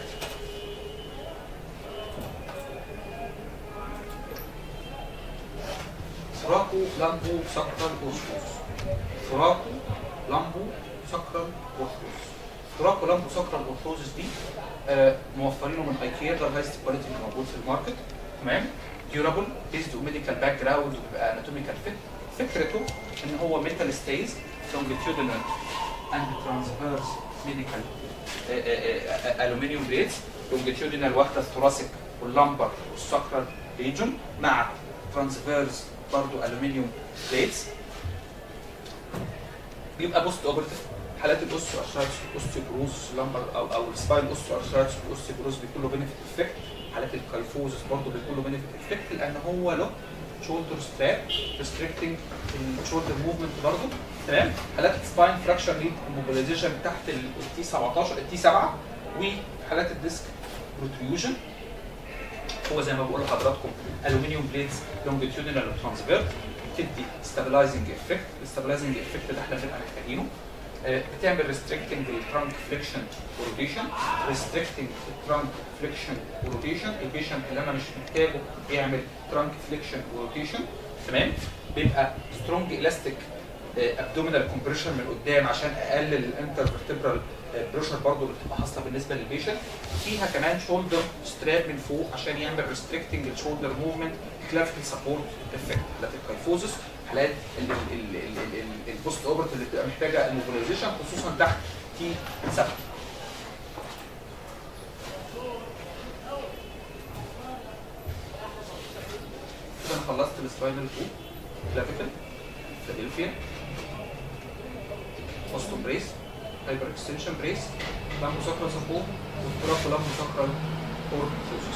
ثراكو لامبو سكرال اوستوس ثراكو لامبو سكرال اورثوز ثراكو لامبو سكرال اورثوزس دي آه، موفرينه من ايكيا ده الهايست كواليتي اللي موجود في الماركت تمام ديورابل بيزد ميديكال باك جراوند وبيبقى اناتوميكال فيت فكرته ان هو ميتال ستيز لونجيتيودنال اند ترانسفيرس ميديكال الومنيوم بليدز لونجيتيودنال واخده الثوراسيك واللمبر والسكرال ريجون مع ترانسفيرس برضو الومنيوم بليدز بيبقى بوست اوبرتيف حالات الاوستو ارثرايتس الاوستيوبروز لامبر او او السباين اوستو ارثرايتس والاوستيوبروز بيكون له بينفيت افكت حالات الكالفوزس برضه بيكون له بينفيت افكت لان هو له شولدر ستراب ريستريكتنج الشولدر موفمنت برضه تمام حالات سباين فراكشر ليد موبيلايزيشن تحت التي 17 التي 7 وحالات الديسك بروتريوجن هو زي ما بقول لحضراتكم الومنيوم بليدز لونجيتيودينال وترانسفيرت بتدي ستابلايزنج افكت الستابلايزنج افكت ده احنا بنبقى محتاجينه آه، بتعمل ريستريكتنج للترانك فليكشن وروتيشن ريستريكتنج الترانك فليكشن وروتيشن البيشنت اللي انا مش محتاجه يعمل ترانك فليكشن وروتيشن تمام بيبقى سترونج الاستيك ابدومينال كومبريشن من قدام عشان اقلل الانتر فيرتبرال بريشر برضه اللي بتبقى حاصله بالنسبه للبيشنت فيها كمان شولدر ستراب من فوق عشان يعمل ريستريكتنج الشولدر موفمنت كلافيكال سبورت افكت حالات الكايفوزس حالات ال- ال- ال- ال- ال- البوست اوبرت اللي بتبقى محتاجه الموبيلايزيشن خصوصا تحت تي 7 كده انا خلصت السباينال تو كلافيكال فيلادلفيا اوستو بريس هايبر اكستنشن بريس لامبو ساكرال سبورت والتراكو لامبو ساكرال اورثوسس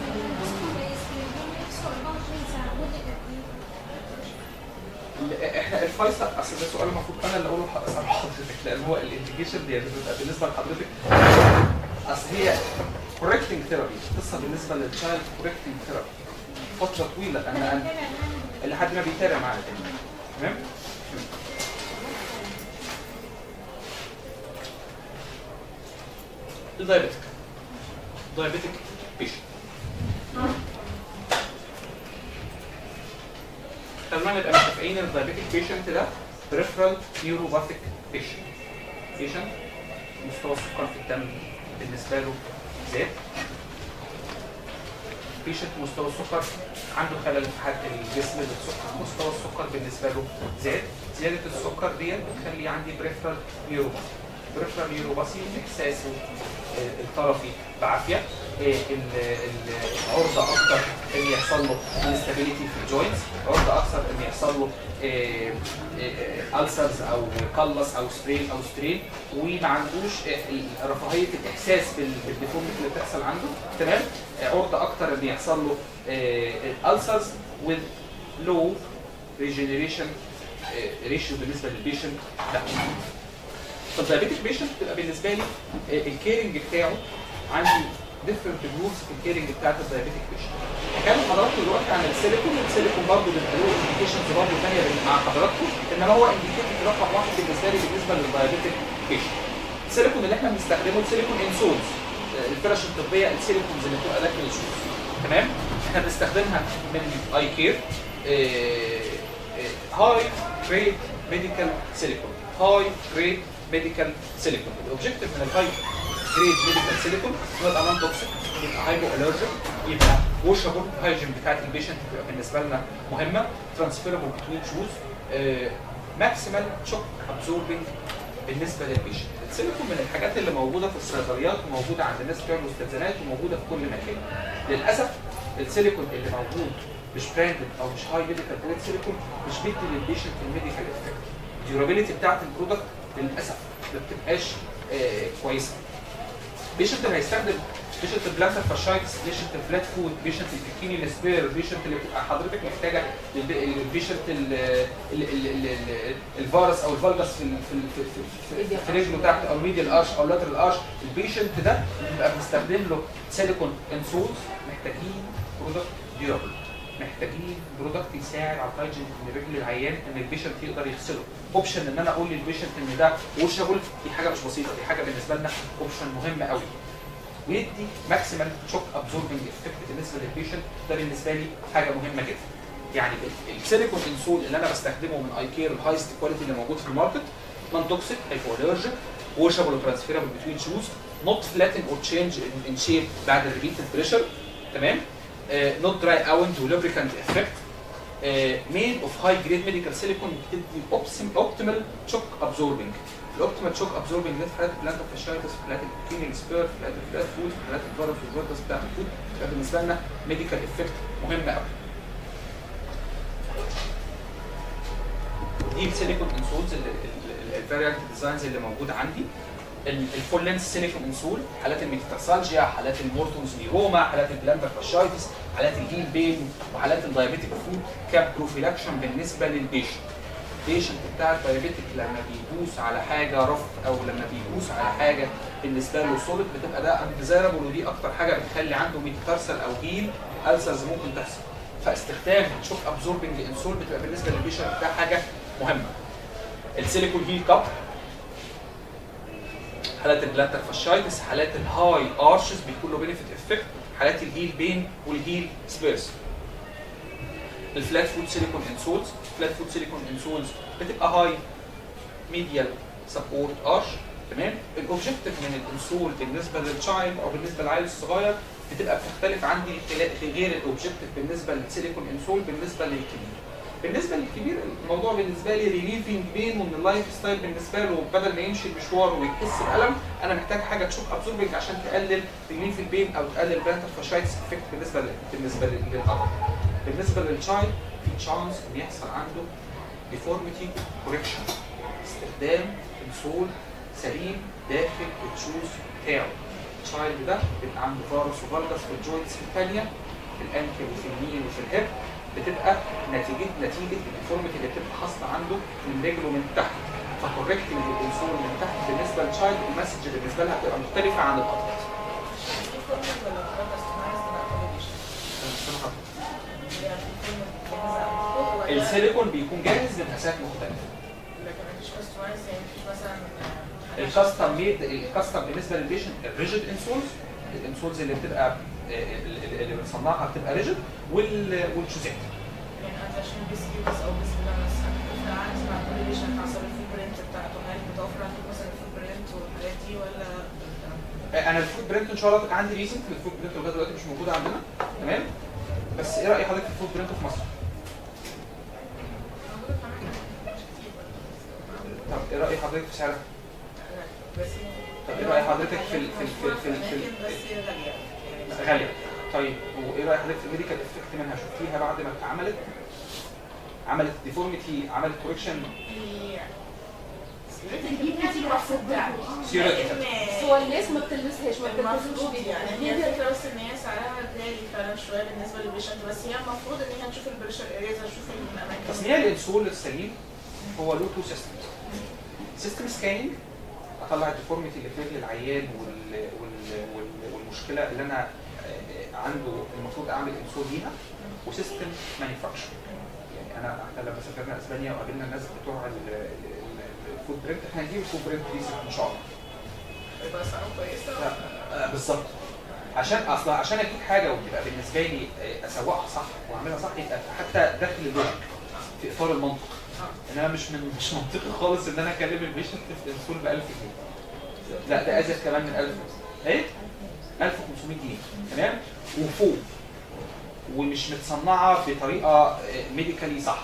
لا، احنا الفيصل اصل ده سؤال المفروض انا اللي اقوله لح- لحضرتك لان هو الانديكيشن دي بتبقى بالنسبه لحضرتك اصل هي كوركتنج ثيرابي قصه بالنسبه للتشايلد كوركتنج ثيرابي فتره طويله انا انا لحد ما بيتابع معانا تاني تمام الدايابيتك دايابيتك بيشنت خلينا نبقى متفقين ان الدايابيتك بيشنت ده بريفرال نيوروباثيك بيشنت بيشنت مستوى السكر في الدم بالنسبه له زاد بيشنت مستوى السكر عنده خلل في حد الجسم بالسكر مستوى السكر بالنسبه له زاد زياده السكر ديت بتخلي عندي بريفرال نيوروباثي بريفرال نيوروباثي احساسه آه، الطرفي بعافيه آه، ال- ال- العرضه اكتر ان يحصل له انستابيليتي في الجوينتس عرضه اكثر ان يحصل له السرز او قلص او سبرين او سترين وما عندوش آه، رفاهيه الاحساس بال- بالديفورميتي اللي بتحصل عنده تمام آه، عرضه اكتر ان يحصل له السرز with low regeneration ريشيو بالنسبه للبيشنت ده فالدايابيتك بيشنت بتبقى بالنسبه لي آه، الكيرنج بتاعه عندي ديفرنت جروبس في الكيرنج بتاعت الدايابيتك بيشنت كان حضراتكم دلوقتي عن السيليكون السيليكون برضه بيبقى له انديكيشنز برضه ثانيه مع حضراتكم انما هو انديكيتد رقم واحد بالنسبه لي بالنسبه للدايابيتك بيشنت السيليكون اللي احنا بنستخدمه السيليكون انسولز الفرش الطبيه السيليكونز اللي بتبقى داخل الشوز تمام احنا بنستخدمها من اي كير هاي جريد ميديكال سيليكون هاي جريد ميديكال سيليكون الاوبجيكتيف من الهاي جريد ميديكال سيليكون هو يبقى نون توكسيك يبقى هايبو الرجيك يبقى واشابل الهايجين بتاعت البيشنت بتبقى بالنسبه لنا مهمه ترانسفيربل بتوين شوز ماكسيمال شوك ابزوربنج بالنسبه للبيشنت السيليكون من الحاجات اللي موجوده في الصيدليات وموجوده عند الناس بتوع المستلزمات وموجوده في كل مكان للاسف السيليكون اللي موجود مش براندد او مش هاي ميديكال جريد سيليكون مش بيدي للبيشنت الميديكال افكت الديورابيلتي بتاعت البرودكت للاسف ما بتبقاش آه كويسه بيشنت اللي هيستخدم بيشنت البلانتر فاشايتس بيشنت الفلات فود بيشنت البيكيني السبير بيشنت اللي بتبقى حضرتك محتاجه الب- البيشنت ال- ال- ال- ال- ال- الفارس او الفالجس في ال- في ال- في في- في- في رجله تحت او ميديال ارش او لاترال ارش البيشنت ده بيبقى بنستخدم له سيليكون انسولز محتاجين برودكت ديورابل محتاجين برودكت يساعد على الهايجين من رجل العيان ان البيشنت يقدر يغسله اوبشن ان انا اقول للبيشنت ان ده وشابل دي حاجه مش بسيطه دي حاجه بالنسبه لنا اوبشن مهم قوي ويدي ماكسيمال شوك ابزوربنج افكت بالنسبه للبيشنت ده بالنسبه لي حاجه مهمه جدا يعني ال- السيليكون انسول اللي انا بستخدمه من اي كير الهايست كواليتي اللي موجود في الماركت نون توكسيك هايبوالرجيك واشابل وترانسفيربل بتوين شوز نوت فلاتن اور تشينج ان شيب بعد الريبيتد بريشر تمام نوت دراي اوند ولوبريكانت افكت ميد اوف هاي جريد ميديكال سيليكون بتدي اوبتيمال شوك ابزوربنج الاوبتيمال شوك ابزوربنج ده في حالات البلانتا فاشايتس في حالات الكينينج سبير في حالات الفلات فود في حالات الفيروس والفيروس بتاع الفود ده بالنسبه لنا ميديكال افكت مهم قوي دي السيليكون انسولز الفاريانت ديزاينز اللي موجوده عندي ال- الفول لينس سيليكون انسول حالات الميتاثالجيا حالات المورتونز نيروما حالات البلانتر فاشايتس حالات الهيل بين وحالات الدايابيتيك فود كبروفيلاكشن بالنسبه للبيشنت البيشنت بتاع الدايابيتيك لما بيدوس على حاجه رف او لما بيدوس على حاجه بالنسبه له سوليد بتبقى ده انديزايربل ودي اكتر حاجه بتخلي عنده ميتاتارسل او هيل السرز ممكن تحصل فاستخدام شوك ابزوربنج انسول بتبقى بالنسبه للبيشنت ده حاجه مهمه السيليكون هيل كاب حالات البلانتر فاشايتس حالات الهاي ارشز بيكون له بينفيت افكت حالات الهيل بين والهيل سبيرز الفلات فود سيليكون انسولز فلات فود سيليكون انسولز بتبقى هاي ميديال سبورت ارش تمام الاوبجكتيف من الانسول بالنسبه للتشايلد او بالنسبه للعيل الصغير بتبقى بتختلف عندي خلا- غير الاوبجكتيف بالنسبه للسيليكون انسول بالنسبه للكبير بالنسبه للكبير الموضوع بالنسبه لي ريليفنج بين وان اللايف ستايل بالنسبه له بدل ما يمشي المشوار ويحس بالم انا محتاج حاجه تشوك ابزوربنج عشان تقلل ريليف البين او تقلل بلانتر فاشايتس افكت بالنسبه لل- بالنسبه لل- للاب بالنسبه للتشايلد في تشانس ان يحصل عنده ديفورميتي كوريكشن استخدام انسول سليم داخل التشوز بتاعه التشايلد ده بيبقى عنده فارس وفالجس في الجوينتس الثانيه في الانكل وفي النين وفي الهيب بتبقى نتيجه نتيجه الديفورميتي اللي بتبقى حاصله عنده من رجله من تحت فكوركتنج الانسول من تحت بالنسبه للتشايلد المسج اللي بالنسبه لها بتبقى مختلفه عن الادلت في فورمول ولا فورمول كاستمايز للأكوموديشن؟ يعني في فورمول جاهزة عندكم ولا- السيليكون بيكون جاهز لمقاسات مختلفه لكن مفيش كاستمايز يعني مفيش مثلا حاجة الكاستم ميد الكاستم بالنسبه للبيشنت الريجيد انسولز الانسولز اللي بتبقى اللي اللي بنصنعها بتبقى ريجيد والشوزات يعني أنا عشان بس بس أو بس لا مثلا إحنا عايز مع كل بيشنت حسب الفود برنت بتاعته هل متوفر عندك مثلا الفود برنت والحاجات دي ولا انا الفود برنت ان شاء الله عندي ريسنت الفود برنت لغايه دلوقتي مش موجوده عندنا تمام بس ايه راي حضرتك في الفود برنت في مصر؟ موجودة في أماكن مش كتير برضه. طب ايه راي حضرتك في سعرها؟ بس طب ايه راي حضرتك في ال- في ال- في ال- في ال- في ال- أماكن بس هي غالية يعني غاليه طيب وايه راي حضرتك في الميديكال افكت منها شفتيها بعد ما اتعملت عملت ديفورميتي عملت كوريكشن بس هو الناس ما بتلبسهاش ما بتلبسوش المفروض بيها يعني هي الفكره بس ان هي سعرها غالي فعلا شويه بالنسبه للبيشنت بس هي المفروض ان هي تشوف البريشر اريزا تشوف الاماكن تصنيع الانسول السليم هو له تو سيستمز سيستم سكاننج اطلع الديفورميتي اللي في رجل العيان وال... وال... وال... والمشكله اللي انا آه، عنده المفروض اعمل انسول ليها وسيستم مانيفاكتشر يعني انا احنا لما سافرنا اسبانيا وقابلنا الناس بتوع ال- ال- ال- الفود برنت احنا هنجيب الفود برنت دي ان شاء الله يبقى اسعاره كويسه لا، آه، بالظبط عشان اصلا عشان اجيب حاجه وتبقى بالنسبه لي آه، اسوقها صح واعملها صح يبقى حتى داخل اللوجيك في اطار المنطق ان انا مش من مش منطقي خالص ان انا اكلم البيشنت في الانسول ب 1000 جنيه لا ده ازيد كمان من 1000 ايه 1500 جنيه تمام وفوق ومش متصنعه بطريقه ميديكالي صح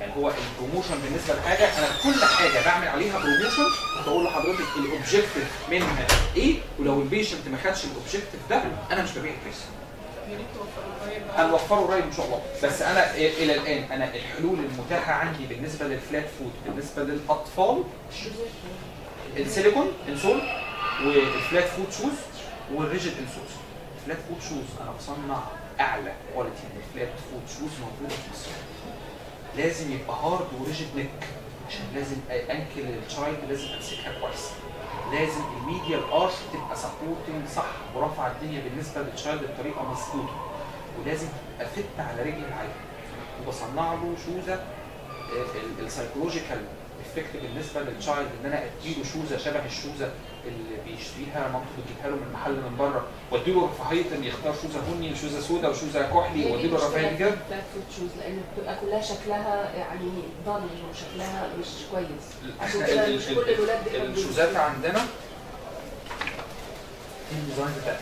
يعني هو البروموشن بالنسبه لحاجه انا كل حاجه بعمل عليها بروموشن بقول لحضرتك الاوبجيكتيف منها ايه ولو البيشنت ما خدش الاوبجيكتيف ده انا مش ببيع البيس يا ريت توفروا قريب بقى. هنوفره قريب ان شاء الله بس انا الى الان انا الحلول المتاحه عندي بالنسبه للفلات فود بالنسبه للاطفال السيليكون انسول والفلات فود شوز والريجيد انسولز الفلات فود شوز انا بصنع اعلى كواليتي من الفلات فود شوز موجوده في مصر لازم يبقى هارد وريجيد نيك عشان لازم انكل التشايلد لازم امسكها كويس لازم الميديا الارش تبقى سبورتنج صح ورافعه الدنيا بالنسبه للتشايلد بطريقه مظبوطه ولازم افت على رجل العيل وبصنع له شوزه السايكولوجيكال افكت بالنسبه للتشايلد ان انا اديله شوزه شبه الشوزه اللي بيشتريها مامته بتجيبها له من المحل من بره واديله رفاهيه ان يختار شوزه بني وشوزه سوداء وشوزه كحلي واديله رفاهيه دي كده بلاك فود شوز لان بتبقى كلها شكلها يعني ضل وشكلها مش كويس عشان احنا كده ال- مش ال- كل الولاد بيحبوا الشوزات عندنا دي الديزاين بتاعها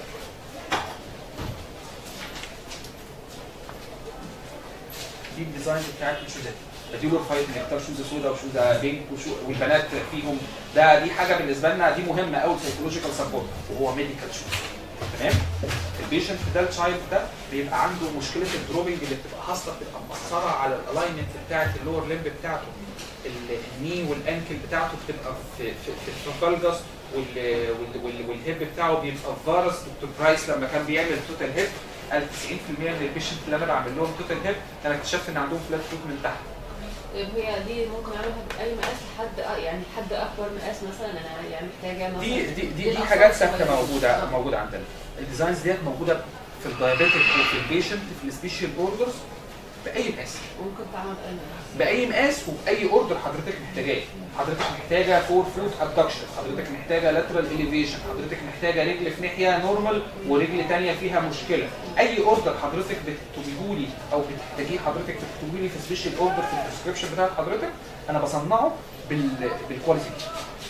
دي الديزاين بتاعت الشوزات بديله رفاهيه ان يختار شوزه سوداء وشوزه بينك وشو والبنات فيهم ده دي حاجه بالنسبه لنا دي مهمه قوي سايكولوجيكال سبورت وهو ميديكال شوز تمام البيشنت ده التشايلد ده بيبقى عنده مشكله الدروبنج اللي بتبقى حاصله بتبقى مأثره على الالاينمنت بتاعت اللور ليمب بتاعته ال- الني والانكل بتاعته بتبقى في في في الفالجس وال وال وال والهيب بتاعه بيبقى فارس دكتور برايس لما كان بيعمل توتال هيب قال 90% من البيشنت اللي انا بعمل لهم توتال هيب انا اكتشفت ان عندهم فلات فوت من تحت هي دي ممكن اعملها باي مقاس لحد أ- يعني حد اكبر مقاس مثلا انا يعني محتاجه مثلا دي دي دي, دي للأطفال حاجات ثابته الصغيرين. موجوده آه. موجوده عندنا الديزاينز ديت موجوده في الدايابيتك وفي البيشنت في السبيشال اوردرز باي مقاس ممكن تعمل باي مقاس باي مقاس وباي اوردر حضرتك محتاجاه حضرتك محتاجه فور فوت ابدكشن حضرتك محتاجه لاترال اليفيشن حضرتك محتاجه رجل في ناحيه نورمال ورجل تانية فيها مشكله اي اوردر حضرتك بتكتبيه لي او بتحتاجيه حضرتك تكتبيه لي في سبيشال اوردر في البريسكربشن بتاعت حضرتك انا بصنعه بال بالكواليتي دي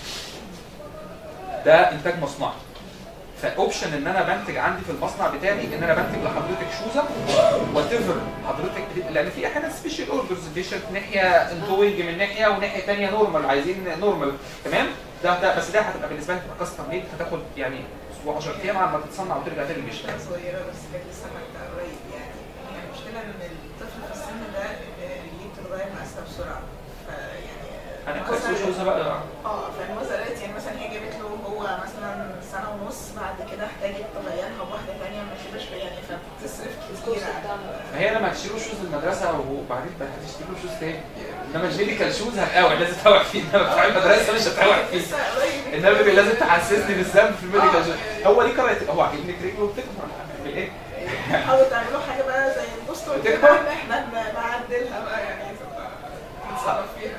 ده انتاج مصنعي فاوبشن ان انا بنتج عندي في المصنع بتاعي ان انا بنتج لحضرتك شوزه وات ايفر حضرتك بتبقى- لان في احيانا سبيشال اوردرز بيشنت ناحيه انتوينج من ناحيه وناحيه ثانيه نورمال عايزين نورمال تمام ده ده بس ده هتبقى بالنسبه لك كاستم ميد هتاخد يعني اسبوع 10 ايام على ما تتصنع وترجع تاني للبيشنت مشكلة صغيرة بس كانت لسه حتى قريب يعني هي المشكلة إن الطفل في السن ده آه، رجليه بتتغير مقاسها بسرعة فيعني آه، هنحتاج مثلاً- شوزه بقى اه فالمزارات يعني مثلا هي جابت له هو مثلا سنة ونص بعد كده احتاجت تغيرها بواحدة تانية ما تبقاش يعني فبتصرف كتير الكورس على- بتاعنا ما هي لما هتشتروا شوز المدرسه وبعدين بقى هتشتروا شوز تاني انما الميديكال شوز هتقاوع لازم تقاوع فيه انما بتاع المدرسه مش هتقاوع فيه لسه قريب النبي بي لازم تحسسني بالذنب في الميديكال شوز هو دي كرهت هو عاجبني رجله وبتكبر هنعمل ايه؟ حاولوا تعملوا حاجة بقى زي البوستر بتكبر؟ كده ان احنا ن- نعدلها بقى يعني تبقى نتصرف فيها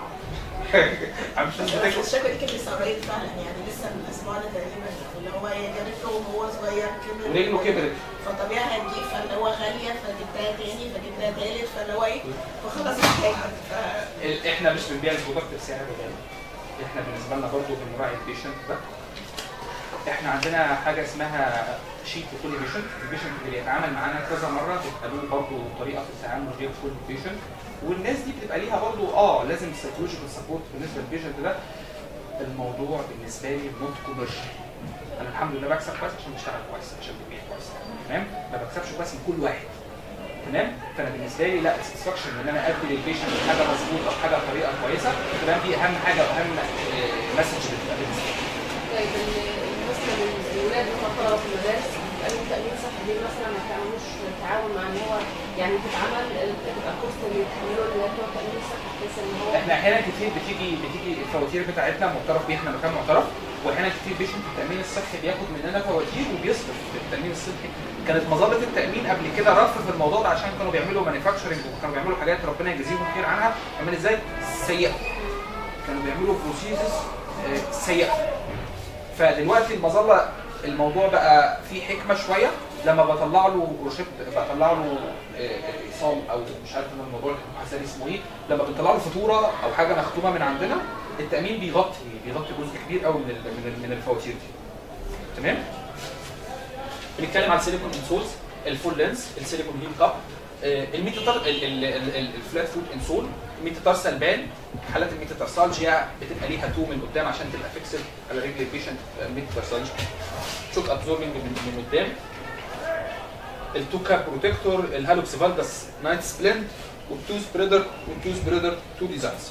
عم مش بس بتكبر الشكوى دي كانت لسه قريب فعلا يعني لسه من الاسبوع ده تقريبا اللي هو هي جابت له وهو صغير كبر ورجله كبرت فطبيعي هتجيب فاللي هو غاليه فجبتها تاني فجبتها تالت فاللي هو ايه فخلاص محتاجها ف ال- احنا مش بنبيع البرودكت بسعر غالي احنا بالنسبه لنا برضه بنراعي البيشنت ده احنا عندنا حاجه اسمها شيت لكل بيشنت البيشنت اللي بيتعامل معانا كذا مره بيبقى له برضه طريقه في التعامل غير كل بيشنت والناس دي بتبقى ليها برضه اه لازم سايكولوجيكال سبورت بالنسبه للبيشنت ده الموضوع بالنسبه لي نوت كوميرشال انا الحمد لله بكسب كويس عشان بشتغل كويس عشان ببيع كويس تمام ما بكسبش كويس من كل واحد تمام فانا بالنسبه لي لا ساتسفاكشن ان انا ادي للبيشنت حاجه مظبوطه حاجه بطريقه كويسه تمام دي اهم حاجه واهم مسج بتبقى بالنسبه لي طيب ال- مثلا الولاد هم طلبه في المدارس بيبقى لهم تأمين صحي ليه مثلا ما تعملوش تعاون مع ان هو يعني تتعمل ال- تبقى كوست اللي يتحملوا اللي هو التأمين الصحي بحيث ان هو احنا احيانا كتير بتيجي بتيجي الفواتير بتاعتنا معترف بيها احنا مكان معترف واحيانا كتير بيشنت التامين الصحي بياخد مننا فواتير وبيصرف في التامين الصحي كانت مظله التامين قبل كده رف في الموضوع ده عشان كانوا بيعملوا مانيفاكتشرنج وكانوا بيعملوا حاجات ربنا يجازيهم خير عنها عمل ازاي سيئه كانوا بيعملوا بروسيسز سيئه فدلوقتي المظله الموضوع بقى فيه حكمه شويه لما بطلع له روشيت بطلع له آه، ايصال او مش عارف انا الموضوع الحسابي اسمه ايه لما بنطلع له فاتوره او حاجه مختومه من عندنا التامين بيغطي بيغطي جزء كبير قوي من ال من, ال من الفواتير دي تمام بنتكلم على السيليكون انسولز الفول لينس السيليكون هيل كاب الميتاتار الفلات فوت انسول الميتاتارسال بان حالات الميتاتارسالجيا بتبقى ليها تو من قدام عشان تبقى فيكسد على رجل البيشنت ميتاتارسالجيا شوك ابزوربنج من, من قدام التو كاب بروتكتور الهالوكس فالجاس نايت سبلند والتو سبريدر والتو سبريدر تو ديزاينز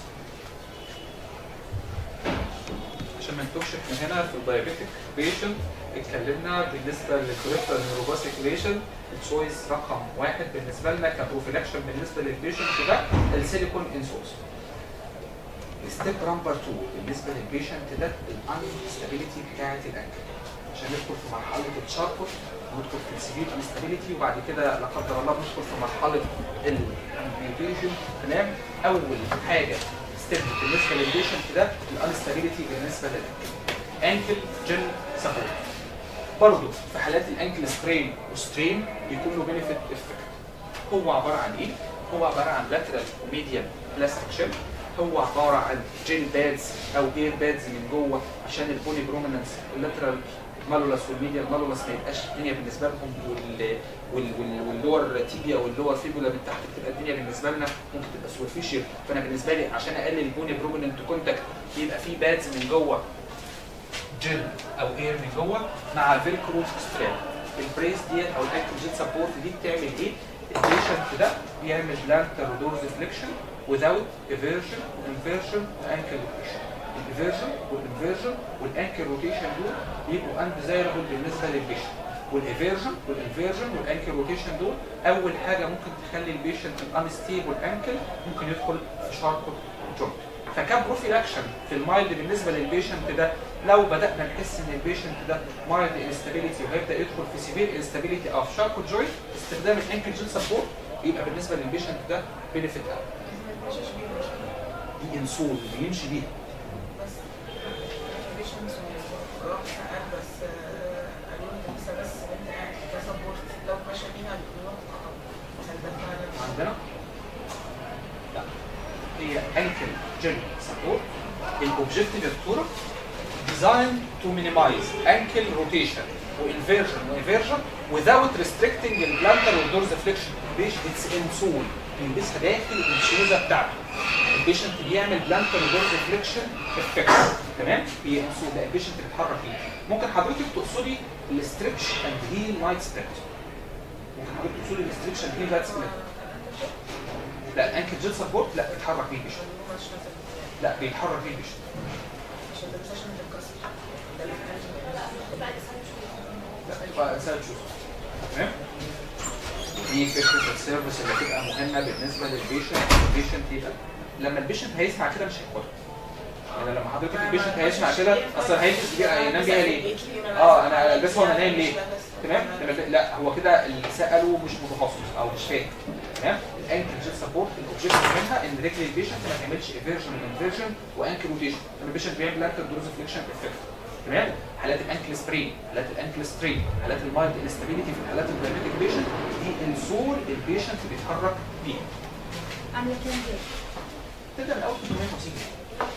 عشان ما نتوهش احنا هنا في الدايابيتك بيشنت اتكلمنا بالنسبه للكوريكتال نيوروباسيكيليشن التشويس رقم واحد بالنسبه لنا كبروفيلاكشن بالنسبه للبيشنت ده السيليكون انسورس ستيب نمبر 2 بالنسبه للبيشنت ده الانستابيليتي بتاعه الانكل عشان ندخل في مرحله التشاركل ندخل في السيفير انستابيليتي وبعد كده لا قدر الله ندخل في مرحله الامبيوتيشن تمام اول حاجه ستيب بالنسبه للبيشنت ده الانستابيليتي بالنسبه للانكل انكل جل سبورت برضه في حالات الانكل سبرين وسترين بيكون له بينيفيت افكت هو عباره عن ايه؟ هو عباره عن لاترال وميديال بلاستيك شيل هو عباره عن جيل بادز او جير بادز من جوه عشان البولي بروميننس اللاترال مالولاس والميديال مالولاس ما يبقاش الدنيا بالنسبه لهم وال وال وال واللور تيبيا واللور فيبولا من تحت بتبقى الدنيا بالنسبه لنا ممكن تبقى سوبرفيشال فانا بالنسبه لي عشان اقلل البوني بروميننت كونتاكت يبقى في بادز من جوه جل او اير من جوه مع فيلكرو ستراب البريس ديت او الاكتف جيت سبورت دي بتعمل ايه؟ البيشنت ده بيعمل بلانتر ودورز فليكشن without eversion inversion وانكل روتيشن الانفيرجن والانفيرجن والانكل روتيشن دول بيبقوا انديزايربل بالنسبه للبيشنت والايفيرجن والانفيرجن والانكل روتيشن دول اول حاجه ممكن تخلي البيشنت الانستيبل انكل ممكن يدخل في شاركو جوينت فكان بروفيلاكشن في المايلد بالنسبه للبيشنت ده لو بدانا نحس ان البيشنت ده مايلد انستابيليتي وهيبدا يدخل في سيفير انستابيليتي اوف شاركو جوينت استخدام الانكل جيل سبورت يبقى بالنسبه للبيشنت ده بينفيت قوي دي انسول بيمشي بيها بس patients ورحت ساعات بس آه، قالوا لي لسه بس انت قاعد كسبورت لو ماشي بيها الوقت هل ده فعلا عندنا لا هي انكل جيل سبورت الاوبجكتيف يا دكتوره designed to minimize ankle rotation وانفيرجن وانفيرجن without restricting البلانتر والدورز فليكشن بيش اتس انسول بيلبسها داخل الشوزه بتاعته البيشنت بيعمل بلانتر ودورز فليكشن افكت تمام بينسول ده البيشنت بيتحرك فيه ممكن حضرتك تقصدي الاسترتش اند هيل نايت سبليت ممكن حضرتك تقصدي الاسترتش اند هيل نايت سبليت لا الانكل جيل سبورت لا بيتحرك بيه البيشنت مش لازم لا بيتحرك بيه البيشنت عشان ده مش عشان تتكسر ده اللي كان لا تبقى انسان تشوف تمام دي فكره السيرفيس اللي هتبقى مهمه بالنسبه للبيشنت البيشنت يبقى لما البيشنت هيسمع كده مش هياخدها يعني لما حضرتك البيشنت هيسمع كده اصلا هيلبس بيها ينام بيها ليه؟ اه انا البسها وانا نايم ليه؟ تمام؟ لما لا هو كده اللي ساله مش متخصص او مش فاهم تمام؟ الانكل جيل سبورت الاوبجيكتيف منها ان رجل البيشنت ما تعملش ايفيرجن انفيرجن وانكل روتيشن لما البيشنت بيعمل انكل دروز فليكشن افكت تمام؟ حالات الانكل سبرين حالات الانكل سترين حالات المايلد انستابيليتي في الحالات الدايابيتيك بيشنت دي الزور البيشنت بيتحرك بيها عامله كام كده؟ تبدا من اول 350 جنيه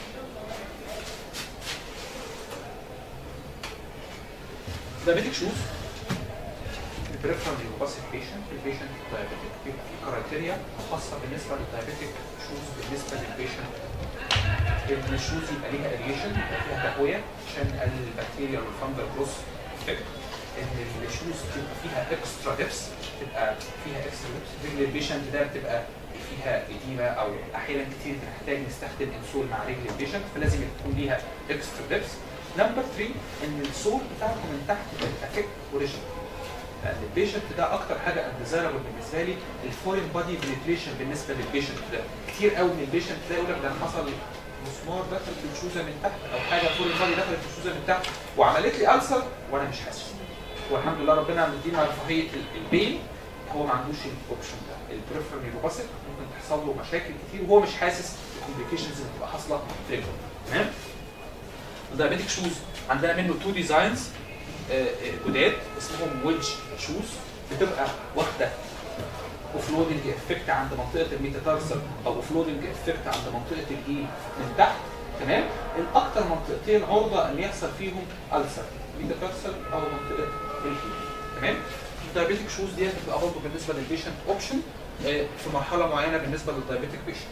diabetic shoes البريفرال يوباسيك بيشنت البيشنت diabetic بيبقى في كرايتيريا خاصه بالنسبه للدايابيتك شوز بالنسبه للبيشنت ان الشوز يبقى ليها اريشن يبقى فيها تهويه عشان نقلل البكتيريا والفنجل جروس افكت ان الشوز تبقى فيها اكسترا ديبس تبقى فيها اكسترا ديبس رجل البيشنت ده بتبقى فيها اديمه او احيانا كتير بنحتاج نستخدم انسول مع رجل البيشنت فلازم يكون ليها اكسترا ديبس نمبر 3 ان السول بتاعته من تحت تبقى ثيك وريجن لان البيشنت ده اكتر حاجه انديزايربل بالنسبه لي الفورين بادي بنتريشن بالنسبه للبيشنت ده كتير قوي من البيشنت ده يقول لك ده أنا حصل مسمار دخل في الشوزه من تحت او حاجه فورين بادي دخلت في الشوزه من تحت وعملت لي ألسر وانا مش حاسس والحمد لله ربنا مدينا رفاهيه ال- البين هو ما عندوش الاوبشن ده البريفرال نيوروباسيك ممكن تحصل له مشاكل كتير وهو مش حاسس بالكومبليكيشنز اللي بتبقى حاصله في رجله تمام الدايابيتك شوز عندنا منه تو ديزاينز جداد اسمهم ويدج شوز بتبقى واخده اوفلودنج افكت عند منطقه الميتاتارسل او اوفلودنج افكت عند منطقه الاي من تحت تمام الاكثر منطقتين عرضه ان يحصل فيهم ألسر ميتاتارسل او منطقه الاي تمام الدايابيتك شوز ديت بتبقى برضه بالنسبه للبيشنت اوبشن آه، في مرحله معينه بالنسبه للدايابيتك بيشنت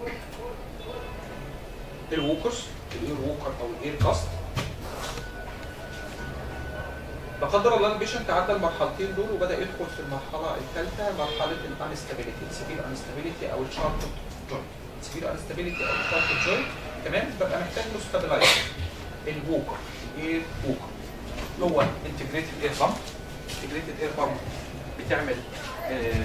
الووكرز الاير ووكر او الاير كاست لا قدر الله البيشنت عدى المرحلتين دول وبدا يدخل في المرحله الثالثه مرحله الانستابيليتي السيفير انستابيليتي او الشارب جوينت السيفير انستابيليتي او الشارب جوينت تمام ببقى محتاج له ستابلايزر الووكر الاير ووكر هو انتجريتد اير بامب انتجريتد اير بامب بتعمل آه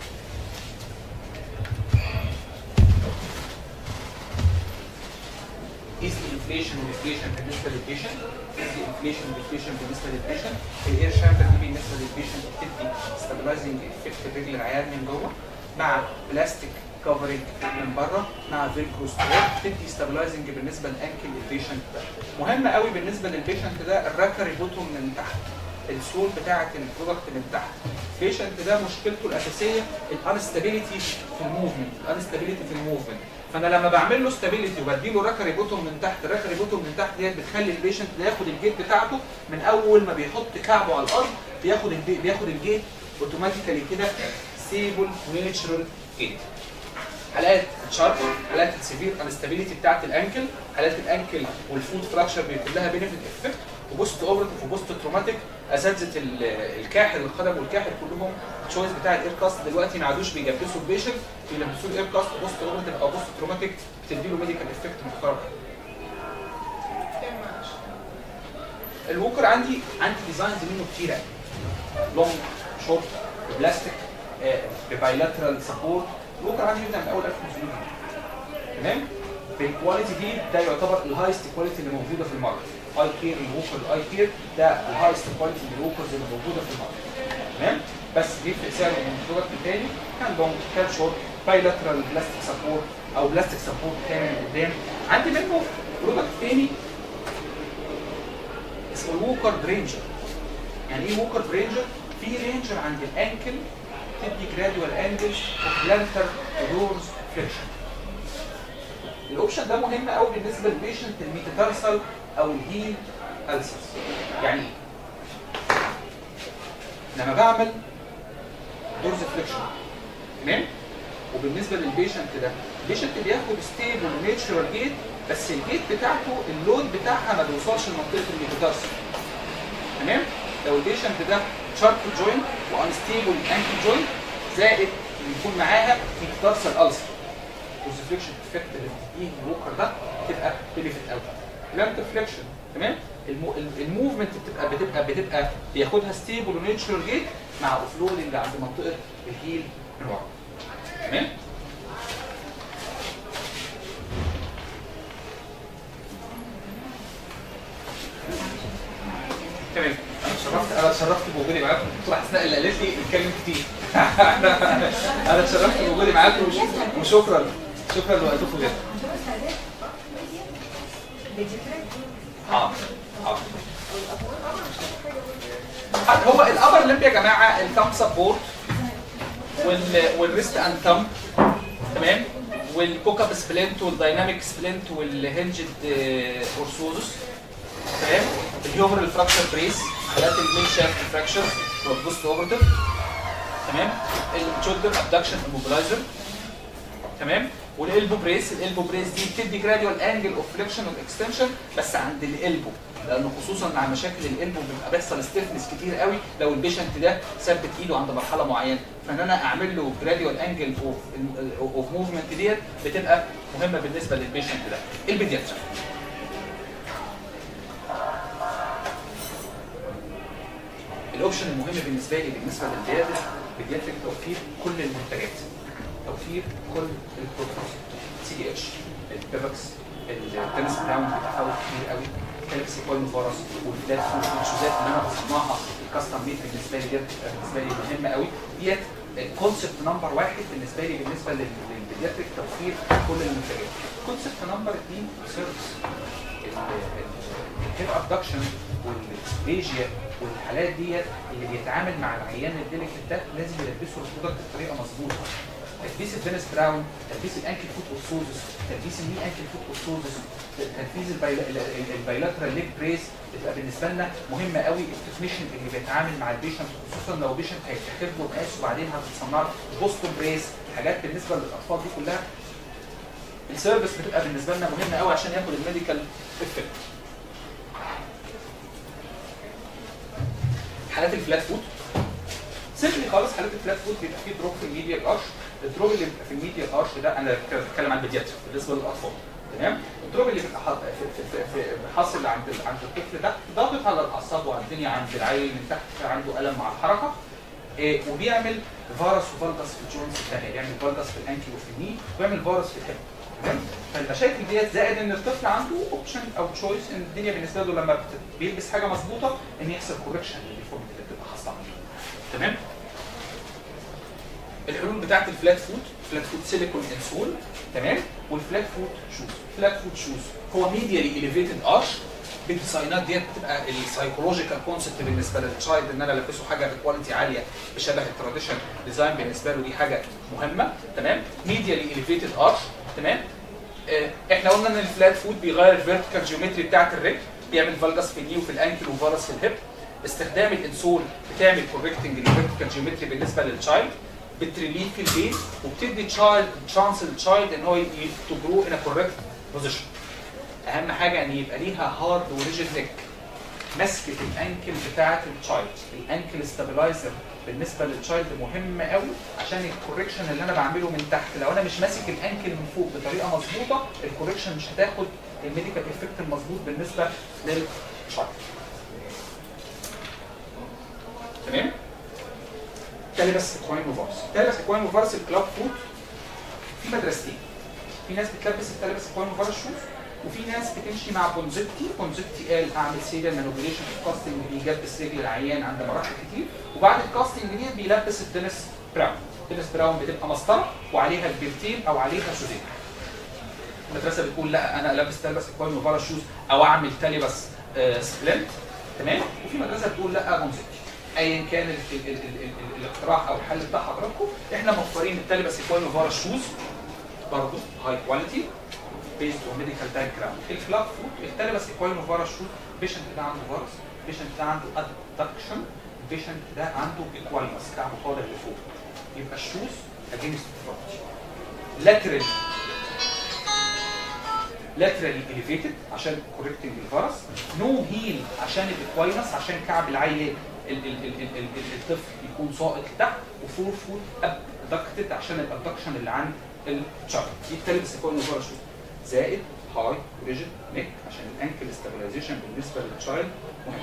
ايزلي انفليشن وديفليشن بالنسبه للبيشنت ايزلي انفليشن وديفليشن بالنسبه للبيشنت الاير شامبر دي بالنسبه للبيشنت بتدي ستابلايزنج افكت الرجل العيان من جوه مع بلاستيك كفرنج من بره مع فيلكرو ستراب بتدي ستابلايزنج بالنسبه للانكل للبيشنت ده مهم قوي بالنسبه للبيشنت ده الراكري بوتوم من تحت السول بتاعه البرودكت من تحت البيشنت ده مشكلته الاساسيه الانستابيليتي في الموفمنت الانستابيليتي في الموفمنت فانا لما بعمل له ستابيليتي وبدي له راكري بوتوم من تحت الراكري بوتوم من تحت ديت بتخلي البيشنت ده ياخد الجيت بتاعته من اول ما بيحط كعبه على الارض بياخد الجيت بياخد الجيت اوتوماتيكالي كده ستيبل نيتشرال جيت حالات الشارب حالات السيفير انستابيليتي بتاعت الانكل حالات الانكل والفوت فراكشر بيكون لها بينفيت افكت وبوست اوبرتيف وبوست تروماتيك اساتذه ال- الكاحل القدم والكاحل كلهم التشويس بتاع الاير كاست دلوقتي ما عادوش بيجبسوا البيشنت بيلبسوه الاير كاست بوست اوبرتيف او بوست تروماتيك بتدي له ميديكال افكت محترم كام معلش الووكر عندي عندي ديزاينز منه كتيره لونج شورت بلاستيك ببايلاترال سبورت الووكر عندي بيبدا من اول 1500 جنيه تمام بالكواليتي دي ده يعتبر الهايست كواليتي اللي موجوده في الماركت اي كير الووكر الاي كير ده الهايست كواليتي للووكرز اللي موجوده في الماركت تمام بس بيفرق سعره من البرودكت التاني كان لونج كان شورت بايلاترال بلاستيك سبورت او بلاستيك سبورت تاني من قدام عندي منه برودكت تاني اسمه الووكر برينجر يعني ايه ووكر برينجر في رينجر عند الانكل تدي جرادوال انجل وبلانتر ودورز فليكشن الاوبشن ده مهم قوي بالنسبه للبيشنت الميتاتارسال او الهيل السرز يعني ايه لما بعمل دورز فليكشن تمام وبالنسبه للبيشنت ده البيشنت بياخد ستيبل نيتشرال جيت بس الجيت بتاعته اللود بتاعها ما بيوصلش لمنطقه الميتاتارسال تمام لو البيشنت ده شارب جوينت وانستيبل انكل جوينت زائد يكون معاها ميتاتارسال السر والريفليكشن افكت اللي بتديه الووكر ده تبقى بينفيت قوي لامت فليكشن تمام المو- ال- الموفمنت بتبقى بتبقى بتبقى بياخدها ستيبل ونيتشرال جيت مع اوفلودنج عند منطقه الهيل من ورا تمام تمام انا اتشرفت انا اتشرفت بوجودي معاكم الدكتوره حسناء اللي قالت لي اتكلم كتير انا اتشرفت بوجودي معاكم وش- وشكرا شكرا لوقتكم جدا حاضر حاضر حاضر. هو الابر لمب يا جماعه الثامب سبورت وال والريست اند ثامب تمام والكوك اب سبلنت والدايناميك سبلنت والهنجد اورسوزوس تمام الهيومرال فراكشر بريس حالات المين شافت فراكشر والبوست اوبرتيف تمام الشولدر ابدكشن موبلايزر تمام والالبو بريس الالبو بريس دي بتدي جراديوال انجل اوف فليكشن واكستنشن بس عند الالبو لانه خصوصا مع مشاكل الالبو بيبقى بيحصل ستيفنس كتير قوي لو البيشنت ده ثبت ايده عند مرحله معينه فان انا اعمل له جراديوال انجل اوف اوف موفمنت ديت بتبقى مهمه بالنسبه للبيشنت ده البيدياتريك الاوبشن المهم بالنسبه لي بالنسبه للبيادر بيدياتريك توفير كل المنتجات توفير كل البروتوكول سي دي اتش البيبكس التنس براون بتحاول كتير قوي كالكسي كوين فورس والفلات فود والشوزات اللي انا بصنعها الكاستم ميد بالنسبه لي ديت بتبقى بالنسبه لي مهمه قوي ديت الكونسبت نمبر واحد بالنسبه لي بالنسبه لل- للبيدياتريك توفير كل المنتجات كونسبت نمبر اثنين سيرفيس الهيب ابدكشن والسبيجيا والحالات ديت اللي بيتعامل مع العيان الديليكت ده لازم يلبسه البرودكت بطريقه مظبوطه تلبيس الفينس براون تلبيس الانكل فوت اوستوزس تلبيس الني انكل فوت اوستوزس تنفيذ البايلا- ال- ال- البايلاترال ليج بريس بتبقى بالنسبه لنا مهمه قوي التكنيشن اللي بيتعامل مع البيشنت خصوصا لو بيشنت هيتاخد له مقاس وبعدين هتتصنع له بوستون بريس حاجات بالنسبه للاطفال دي كلها السيرفيس بتبقى بالنسبه لنا مهمه قوي عشان ياخد الميديكال افكت حالات الفلات فوت سيمبلي خالص حالات الفلات فوت بيبقى فيه دروب في الميديا ارش الدروب اللي بيبقى في الميديا ارش ده انا بتكلم عن البيدياتر بالنسبه للاطفال تمام الدروب اللي بيبقى حاط- في, في, في, في حاصل عند ال- عند الطفل ده ضاغط على الاعصاب وعلى الدنيا عند العيل من تحت عنده الم مع الحركه إيه وبيعمل فارس وفالجس في الجوينتس الثانيه بيعمل فالجس في الانكل وفي الني وبيعمل فارس في الهيب تمام فالمشاكل ديت زائد ان الطفل عنده اوبشن او تشويس ان الدنيا بالنسبه له لما بت- بيلبس حاجه مظبوطه ان يحصل كوركشن للديفورميتي اللي بتبقى حاصله عنده تمام الحلول بتاعت الفلات فوت فلات فوت سيليكون انسول تمام والفلات فوت شوز فلات فوت شوز هو ميديالي اليفيتد ارش بالديزاينات ديت بتبقى السايكولوجيكال كونسبت بالنسبه للتشايلد ان انا البسه حاجه بكواليتي عاليه بشبه التراديشن ديزاين بالنسبه له دي حاجه مهمه تمام ميديالي اليفيتد ارش تمام آه، احنا قلنا ان الفلات فوت بيغير الفيرتيكال جيومتري بتاعت الرجل بيعمل فالجس في الني وفي الانكل وفالس في الهيب استخدام الانسول بتعمل كوركتنج للفيرتيكال جيومتري بالنسبه للتشايلد بتريليف في البين وبتدي تشايلد تشانس للتشايلد ان هو تو جرو ان كوركت بوزيشن اهم حاجه ان يبقى ليها هارد وريجيد نيك مسكه الانكل بتاعه التشايلد الانكل ستابلايزر بالنسبه للتشايلد مهم قوي عشان الكوركشن اللي انا بعمله من تحت لو انا مش ماسك الانكل من فوق بطريقه مظبوطه الكوركشن مش هتاخد الميديكال افكت المظبوط بالنسبه للتشايلد تمام تالبس اكواين وفارس تالبس اكواين وفارس الكلاب فوت في مدرستين في ناس بتلبس التالبس اكواين وفارس شوز وفي ناس بتمشي مع بونزيتي بونزيتي قال اعمل سيريال مانوبيليشن في الكاستنج بيجبس رجل العيان عند مراحل كتير وبعد الكاستنج دي بيلبس الدنس براون الدنس براون بتبقى مسطره وعليها البيرتين او عليها شوزين المدرسه بتقول لا انا البس تلبس اكواين وفارس شوز او اعمل تلبس آه سبلنت تمام وفي مدرسه بتقول لا بونزيتي ايا كان ال ال ال ال ال الاقتراح او الحل بتاع حضراتكم احنا موفرين التلبس اكواين وفارس شوز برضه هاي كواليتي بيزد اون ميديكال باك جراوند الفلاب فود التلبس اكواين وفارس شوز البيشنت ده عنده فارس البيشنت ده عنده ادكشن البيشنت ده عنده اكواينس كعبه طالع لفوق يبقى الشوز اجينست بروبرتي lateral laterally elevated عشان correcting الفرس نو هيل عشان الاكواينس عشان كعب العيل ال- ال- ال- ال- ال- الطفل يكون ساقط لتحت وفور فوت ابدكتد عشان الابدكشن اللي عند الشارت دي التلبس اكواين الفرس زائد هاي ريجيد نيك عشان الانكل ستابلايزيشن بالنسبه للتشايلد مهم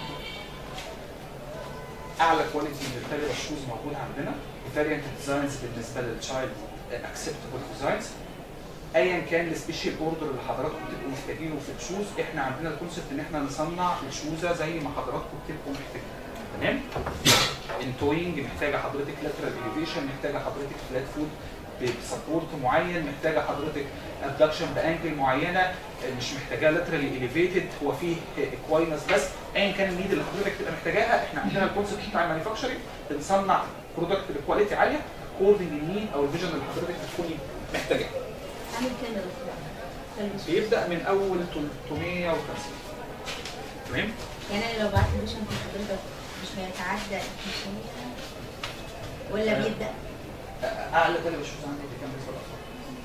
اعلى كواليتي من التالي شوز موجود عندنا فاريانت ديزاينز بالنسبه للتشايلد اكسبتبل ديزاينز ايا كان السبيشال اوردر اللي حضراتكم بتبقوا محتاجينه في الشوز احنا عندنا الكونسيبت ان احنا نصنع الشوزه زي ما حضراتكم بتبقوا محتاجين تمام التوينج محتاجه حضرتك لاترال اليفيشن محتاجه حضرتك فلات فود بسبورت معين محتاجه حضرتك ابدكشن بانجل معينه مش محتاجاه لاترالي اليفيتد هو فيه كوينس بس ايا كان النيد اللي حضرتك تبقى محتاجاها احنا عندنا الكونسيبت بتاع المانيفاكتشرنج بنصنع برودكت بكواليتي عاليه كوردنج النيد او الفيجن اللي حضرتك بتكوني محتاجاه عامل كام يا دكتور؟ بيبدا من اول 350 تمام يعني انا لو بعت بيشن في حضرتك مش هيتعدى مش هي ولا بيبدا اعلى تاني بشوف عندي اللي كان بيوصل اصلا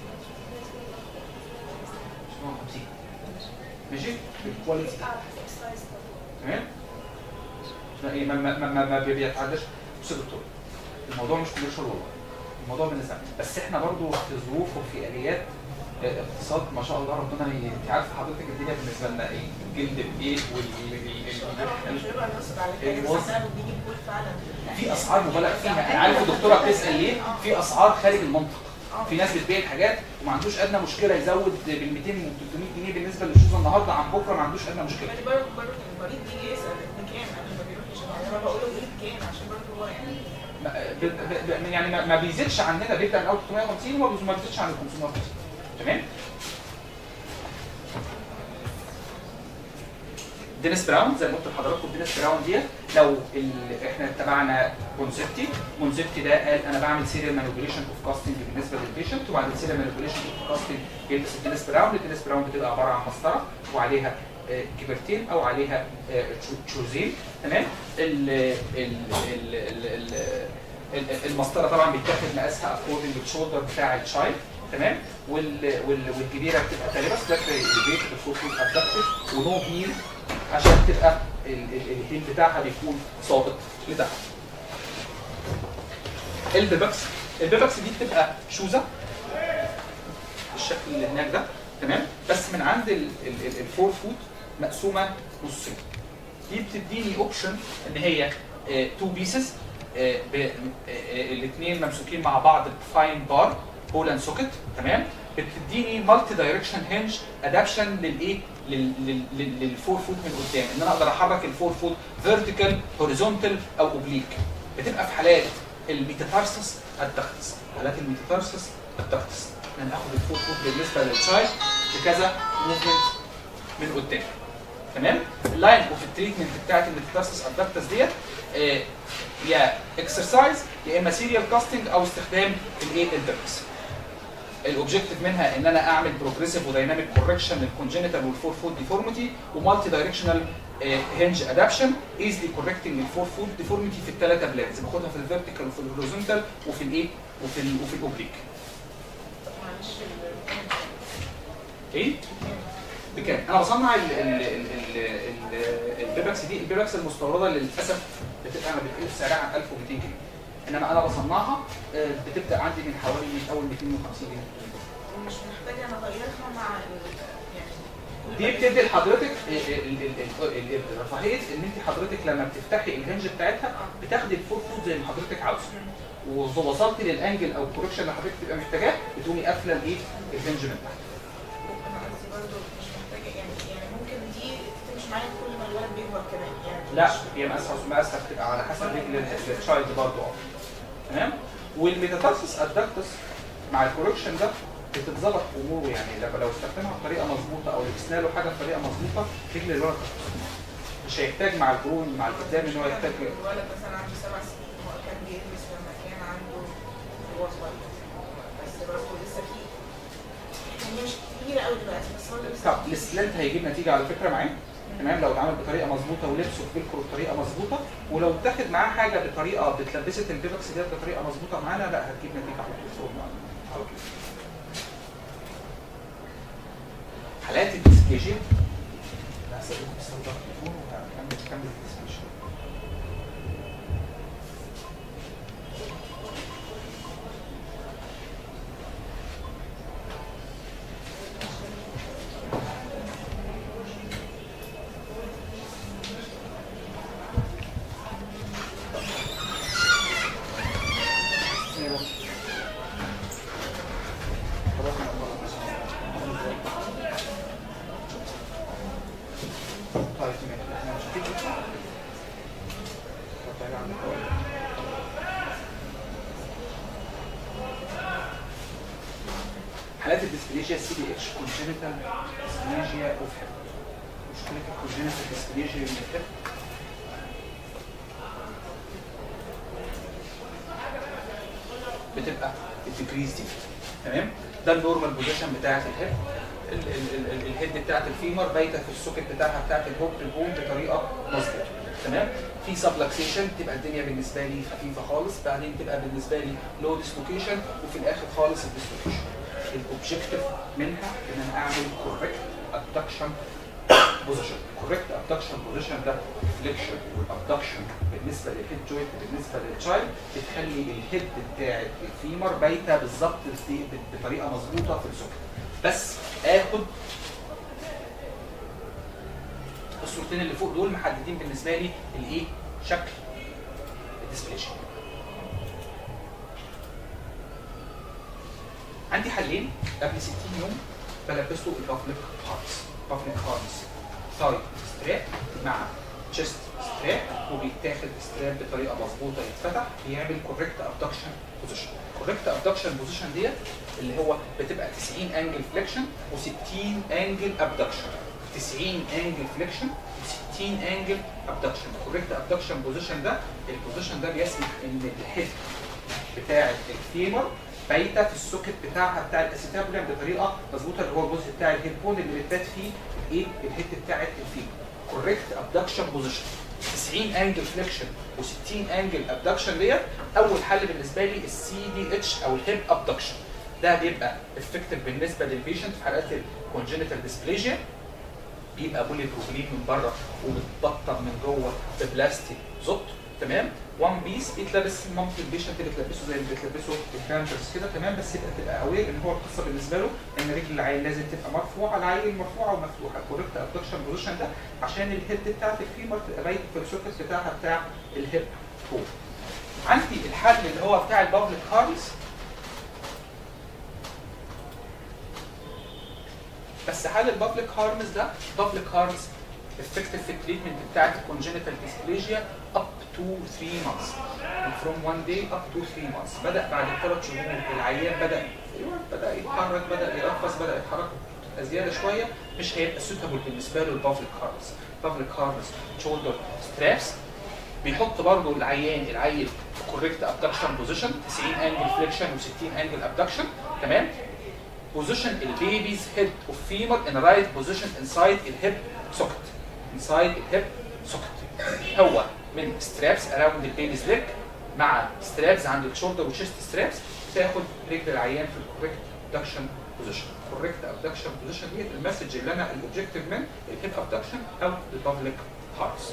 750 ماشي بالكواليتي تمام لا ايه ما ما ما, ما بيتعداش بص يا دكتور الموضوع مش كوميرشال والله الموضوع بالنسبه بس احنا برضو في ظروف وفي اليات آه، اقتصاد ما شاء الله ربنا ي- انت عارف حضرتك الدنيا بالنسبه لنا ايه الجلد بايه وال مش هيبقى نصب على كده الوصف. بس احنا بنيجي نقول فعلا في اسعار مبالغ فيها انا عارف الدكتوره بتسال ليه في اسعار خارج المنطق في ناس بتبيع حاجات وما عندوش ادنى مشكله يزود بال 200 و 300 جنيه بالنسبه للشوزه النهارده عن بكره ما عندوش ادنى مشكله يعني برضه برضه المريض بيجي يسال بكام انا ما بيروحش انا بقول له جيب كام عشان برضه هو يعني ما- ب- ب- ب- يعني ما- ما بيزيدش عندنا بيبدا من اول 350 وما بيز- ما بيزيدش عن ال 550 تمام دينيس براون زي ما قلت لحضراتكم دينيس براون ديت لو ال... احنا اتبعنا بونزيتي بونزيتي ده قال انا بعمل سيريال مانيبيوليشن اوف كاستنج بالنسبه للبيشنت وبعد السيريال مانيبيوليشن اوف كاستنج يلبس الدينيس براون الدينيس براون بتبقى عباره عن مسطره وعليها آه، كبرتين او عليها آه، تشو- تشوزين تمام ال ال ال ال ال ال- المسطره طبعا بيتاخد مقاسها اكوردنج للشولدر بتاع الشايلد تمام وال وال والكبيره بتبقى تقريبا ده البيت الفوت ابدكتيف ونو هيل عشان تبقى ال- ال- الهيل بتاعها بيكون ساقط لتحت البيبكس البيبكس دي بتبقى شوزه الشكل اللي هناك ده تمام بس من عند ال- ال- ال- الفور فوت مقسومه نصين دي بتديني اوبشن ان هي تو بيسز الاثنين ممسوكين مع بعض بفاين بار هول اند سوكت تمام بتديني مالتي دايركشن هنج ادابشن للايه لل- لل- لل- للفور فوت من قدام ان انا اقدر احرك الفور فوت فيرتيكال هوريزونتال او اوبليك بتبقى في حالات الميتاتارسس الدكتس حالات الميتاتارسس الدكتس ان انا اخد الفور فوت بالنسبه للشايلد بكذا موفمنت من قدام تمام اللاين اوف التريتمنت بتاعت الميتاتارسس ادكتس ديت آه، يا اكسرسايز يا اما سيريال كاستنج او استخدام الايه البيبس الاوبجيكتيف منها ان انا اعمل بروجريسيف ودايناميك كوركشن للكونجنتال والفور فود ديفورميتي ومالتي دايركشنال هنج ادابشن ايزلي كوركتنج الفور فود ديفورميتي في الثلاثه بلانز باخدها في الفيرتيكال وفي الهوريزونتال وفي الايه وفي ال وفي الاوبليك معلش ال- ايه بكام؟ انا بصنع ال ال ال ال ال البيبكس دي البيبكس المستورده اللي للاسف بتبقى ما بتقل سعرها عن 1200 جنيه انما انا بصنعها آه، بتبدا عندي من حوالي من اول 250 جنيه مش محتاجه انا اغيرها مع ال- يعني دي بتدي لحضرتك ال- ال- ال- ال- ال- رفاهيه ان انت حضرتك لما بتفتحي الهنج بتاعتها بتاخدي الفور فود زي ما حضرتك عاوزه ووصلتي للانجل او الكوركشن اللي حضرتك تبقى محتاجاه بتقومي قافله الايه الهنج من تحت انا قصدي برضه مش محتاجه يعني يعني ممكن دي تمشي معايا كل ما الولد بيكبر كمان يعني لا مش- هي مقاسها مقاسها بتبقى على حسب رجل التشايلد برضه اه تمام والميتاتارسس ادكتس مع الكوركشن ده بتتظبط اموره يعني لو لو استخدمها بطريقه مظبوطه او لبسنا له حاجه بطريقه مظبوطه رجل الولد هتتظبط. مش هيحتاج مع القرون مع القدام ان هو يحتاج الولد مثلا عنده سبع سنين هو كان بيلبس لما كان عنده هو صغير بس برضه لسه في هي مش كبيره قوي دلوقتي بس هو لسه طب السلنت هيجيب نتيجه على فكره معاه تمام لو اتعمل بطريقه مظبوطه ولبسه في فيلكرو بطريقه مظبوطه ولو اتاخد معاه حاجه بطريقه بتلبست البيبكس ديت بطريقه مظبوطه معانا لا هتجيب نتيجه على طول على طول حالات الديسبليجيا لا سيبكم استخدام التليفون وهكمل كمل الديسبليجيا طيب ماشي احنا مش هتيجي طب تعالى عندك أول. حالات الديسبليجيا سي بي اتش كونجنتال ديسبليجيا اوف هيب مشكله الكونجنتال ديسبليجيا من الهيب بتبقى الديكريز دي تمام ده النورمال بوزيشن بتاعت الهيب ال- ال- ال- ال- الهيد بتاعت الفيمر بايته في السوكت بتاعها بتاعت الهوب البون بطريقه مظبوطه تمام في سبلكسيشن تبقى الدنيا بالنسبه لي خفيفه خالص بعدين تبقى بالنسبه لي لو ديسلوكيشن وفي الاخر خالص الديسلوكيشن الاوبجيكتيف منها ان انا اعمل كوريكت ابدكشن بوزيشن كوريكت ابدكشن بوزيشن ده فليكشن والابدكشن بالنسبه للهيد جوينت بالنسبه للتشايلد بتخلي الهيد بتاعت الفيمر بايته بالظبط في- بطريقه مظبوطه في السوكت بس اخد الصورتين اللي فوق دول محددين بالنسبه لي الايه شكل الديسبليشن عندي حلين قبل 60 يوم بلبسه البافليك هارنس بافليك هارنس سايد ستراب مع تشيست ستراب وبيتاخد ستراب بطريقه مظبوطه يتفتح بيعمل كوريكت ابدكشن بوزيشن كوريكت ابدكشن بوزيشن ديت اللي هو بتبقى 90 انجل فليكشن و60 انجل ابدكشن 90 انجل فليكشن و60 انجل ابدكشن كوريكت ابدكشن بوزيشن ده البوزيشن ده بيسمح ان الهيد بتاعه الفيمر بايته في السوكت بتاعها بتاع الاسيتابولم بطريقه مظبوطه اللي هو الجزء بتاع الهيد بون اللي بتبات فيه ايه الهيد بتاعه الفيمر كوريكت ابدكشن بوزيشن 90 انجل فليكشن و60 انجل ابدكشن ديت اول حل بالنسبه لي السي دي اتش او الهيب ابدكشن ده بيبقى افكتيف بالنسبه للبيشنت في حالات الكونجنتال ديسبليجيا بيبقى بولي بروبلين من بره ومتبطن من جوه ببلاستيك زبط تمام وان بيس بيتلبس مامة البيشنت اللي بتلبسه زي اللي بتلبسه الكانترز كده تمام بس يبقى تبقى اوير ان هو القصه بالنسبه له ان رجل العيل لازم تبقى مرفوعه العيل مرفوعه ومفتوحه كوريكت ابدكشن بوزيشن ده عشان الهيد بتاعت الفيمر تبقى بايته في السوكت بتاعها بتاع الهيب فوق عندي الحل اللي هو بتاع البابليك هارنس بس حال البابليك هارمز ده بابليك هارمز افكتيف في التريتمنت بتاعت الكونجنتال ديسبليجيا اب تو 3 مانثs فروم 1 داي اب تو 3 مانثs بدا بعد ثلاث شهور العيان بدا بدا يتحرك بدا يرفس بدا يتحرك زياده شويه مش هيبقى سوتابل بالنسبه له البابليك هارمز بابليك هارمز شولدر سترابس بيحط برضه العيان العيل كوريكت ابدكشن بوزيشن 90 انجل فليكشن و60 انجل ابدكشن تمام position البيبيز head of femur in right position inside الهيب socket inside الهيب socket هو من straps around البيبيز leg مع straps عند الشولدر والشيست straps تاخد رجل العيان في الكوريكت abduction position correct abduction position ديت المسج اللي انا الاوبجيكتيف من الهيب abduction او البابليك هارتس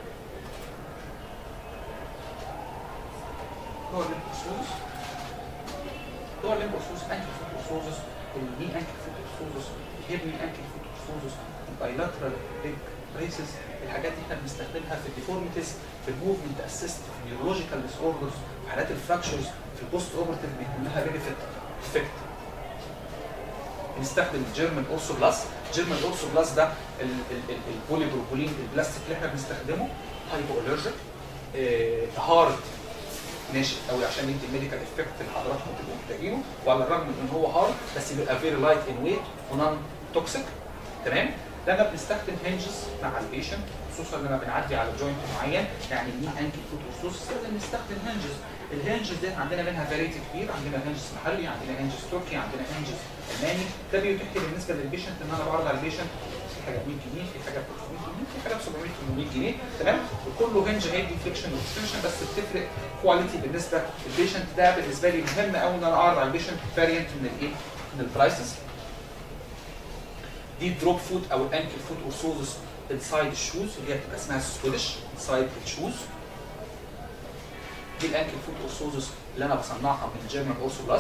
هو الليمبوسوس هو الليمبوسوس انتي فوتوسوس الني انكل فوتوسوزوس الهيبني انكل فوتوسوزوس البايلاترال بيج بريسز الحاجات دي احنا بنستخدمها في الديفورميتيز في الموفمنت اسيست في النيورولوجيكال ديس اوردرز في حالات الفراكشرز في البوست اوبرتيف بيكون لها بينفيت افكت بنستخدم الجيرمان اورسو بلاس الجيرمان اورسو بلاس ده البولي بروبولين البلاستيك اللي احنا بنستخدمه هايبو الرجيك هارد ناشف قوي عشان يدي الميديكال افكت اللي حضراتكم تبقوا محتاجينه وعلى الرغم من ان هو هارد بس بيبقى فيري لايت ان ويت ونون توكسيك تمام لما بنستخدم هنجز مع البيشنت خصوصا لما بنعدي على جوينت معين يعني ني انكل فوت وسوس لازم نستخدم هنجز الهنجز دي عندنا منها فاريتي كبير عندنا هنجز محلي عندنا هنجز تركي عندنا هنجز الماني ده بيتيح لي بالنسبه للبيشنت ان انا بعرض على البيشنت في حاجه ب 100 جنيه في حاجه ب 300 جنيه في حاجه ب 700 800 جنيه تمام وكله هنج هيدي فليكشن واكستنشن بس بتفرق كواليتي بالنسبه للبيشنت ده بالنسبه لي مهم قوي ان انا اعرض على البيشنت فاريانت من الايه؟ من البرايسز دي دروب فوت او الانكل فوت اورسوزس انسايد الشوز اللي هي بتبقى اسمها سويدش انسايد الشوز دي الانكل فوت اورسوزس اللي انا بصنعها من الجيرمان اورسو بلاس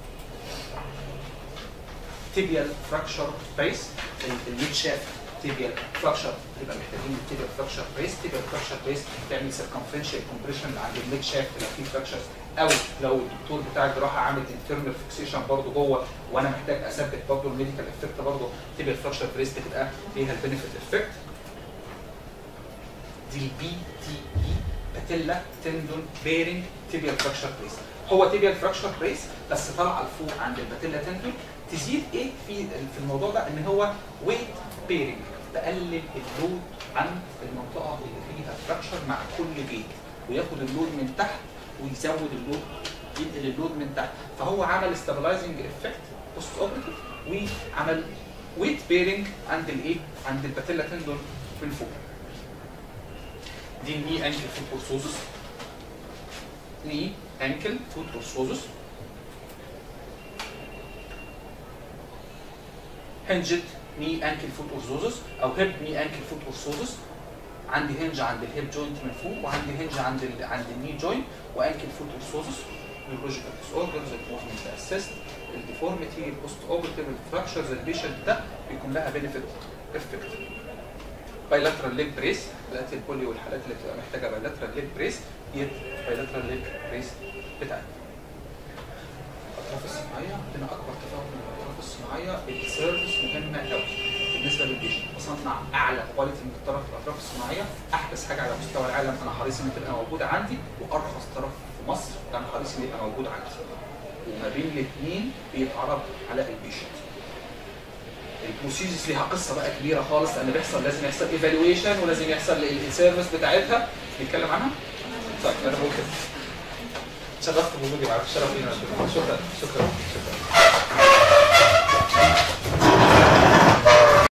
تيبيال فراكشر بريس الميد شاف تيبيال فراكشر بيبقى محتاجين التيبيال فراكشر بريس تيبيال فراكشر بريس تعمل سيركمفرنشال كومبريشن عند الميد شاف لو في فراكشر او لو الدكتور بتاع الجراحه عامل انترنال فيكسيشن برضه جوه وانا محتاج اثبت برضه الميديكال افكت برضه تيبيال فراكشر بريس بتبقى فيها البنفيت افكت دي البي تي اي باتيلا تندون بيرنج تيبيال فراكشر بريس هو تيبيال فراكشر بريس بس طالعه لفوق عند الباتيلا تندون تزيد ايه في في الموضوع ده ان هو ويت بيرنج بقلل اللود عن المنطقه اللي فيها فراكشر مع كل بيت وياخد اللود من تحت ويزود اللود ينقل اللود من تحت فهو عمل ستابلايزنج افكت بوست اوبريتيف وعمل ويت بيرنج عند الايه عند الباتيلا تندون من فوق دي ني انكل فوت اورسوزس ني انكل فوت اورسوزس هنجد ني انكل فوت اورسوزس او هيب ني انكل فوت اورسوزس عندي هنج عند الهيب جوينت من فوق وعندي هنج عند ال عند الني جوينت وانكل فوت اورسوزس نيورولوجيكال ديس اوردرز الموفمنت اسيست الديفورميتي البوست اوبرتيف الفراكشرز البيشنت ده بيكون لها بينفيت افكت بايلاترال ليج بريس حالات البولي والحالات اللي بتبقى محتاجه بايلاترال ليج بريس ديت بايلاترال ليج بريس بتاعتنا الاطراف الصناعيه عندنا اكبر تفاوت من الاطراف الصناعيه السيرفيس مهمه قوي بالنسبه للبيشنت بصنع اعلى كواليتي من الطرف الاطراف الصناعيه احدث حاجه على مستوى العالم انا حريص ان تبقى موجوده عندي وارخص طرف في مصر انا حريص ان يبقى موجود عندي وما بين الاثنين بيتعرض على البيشنت وسيزيس ليها قصه بقى كبيره خالص لان بيحصل لازم يحصل ايفالويشن ولازم يحصل السيرفيس بتاعتها نتكلم عنها طيب انا بقول كده شرفت بوجودي معاك شرف لينا شكرا شكرا شكرا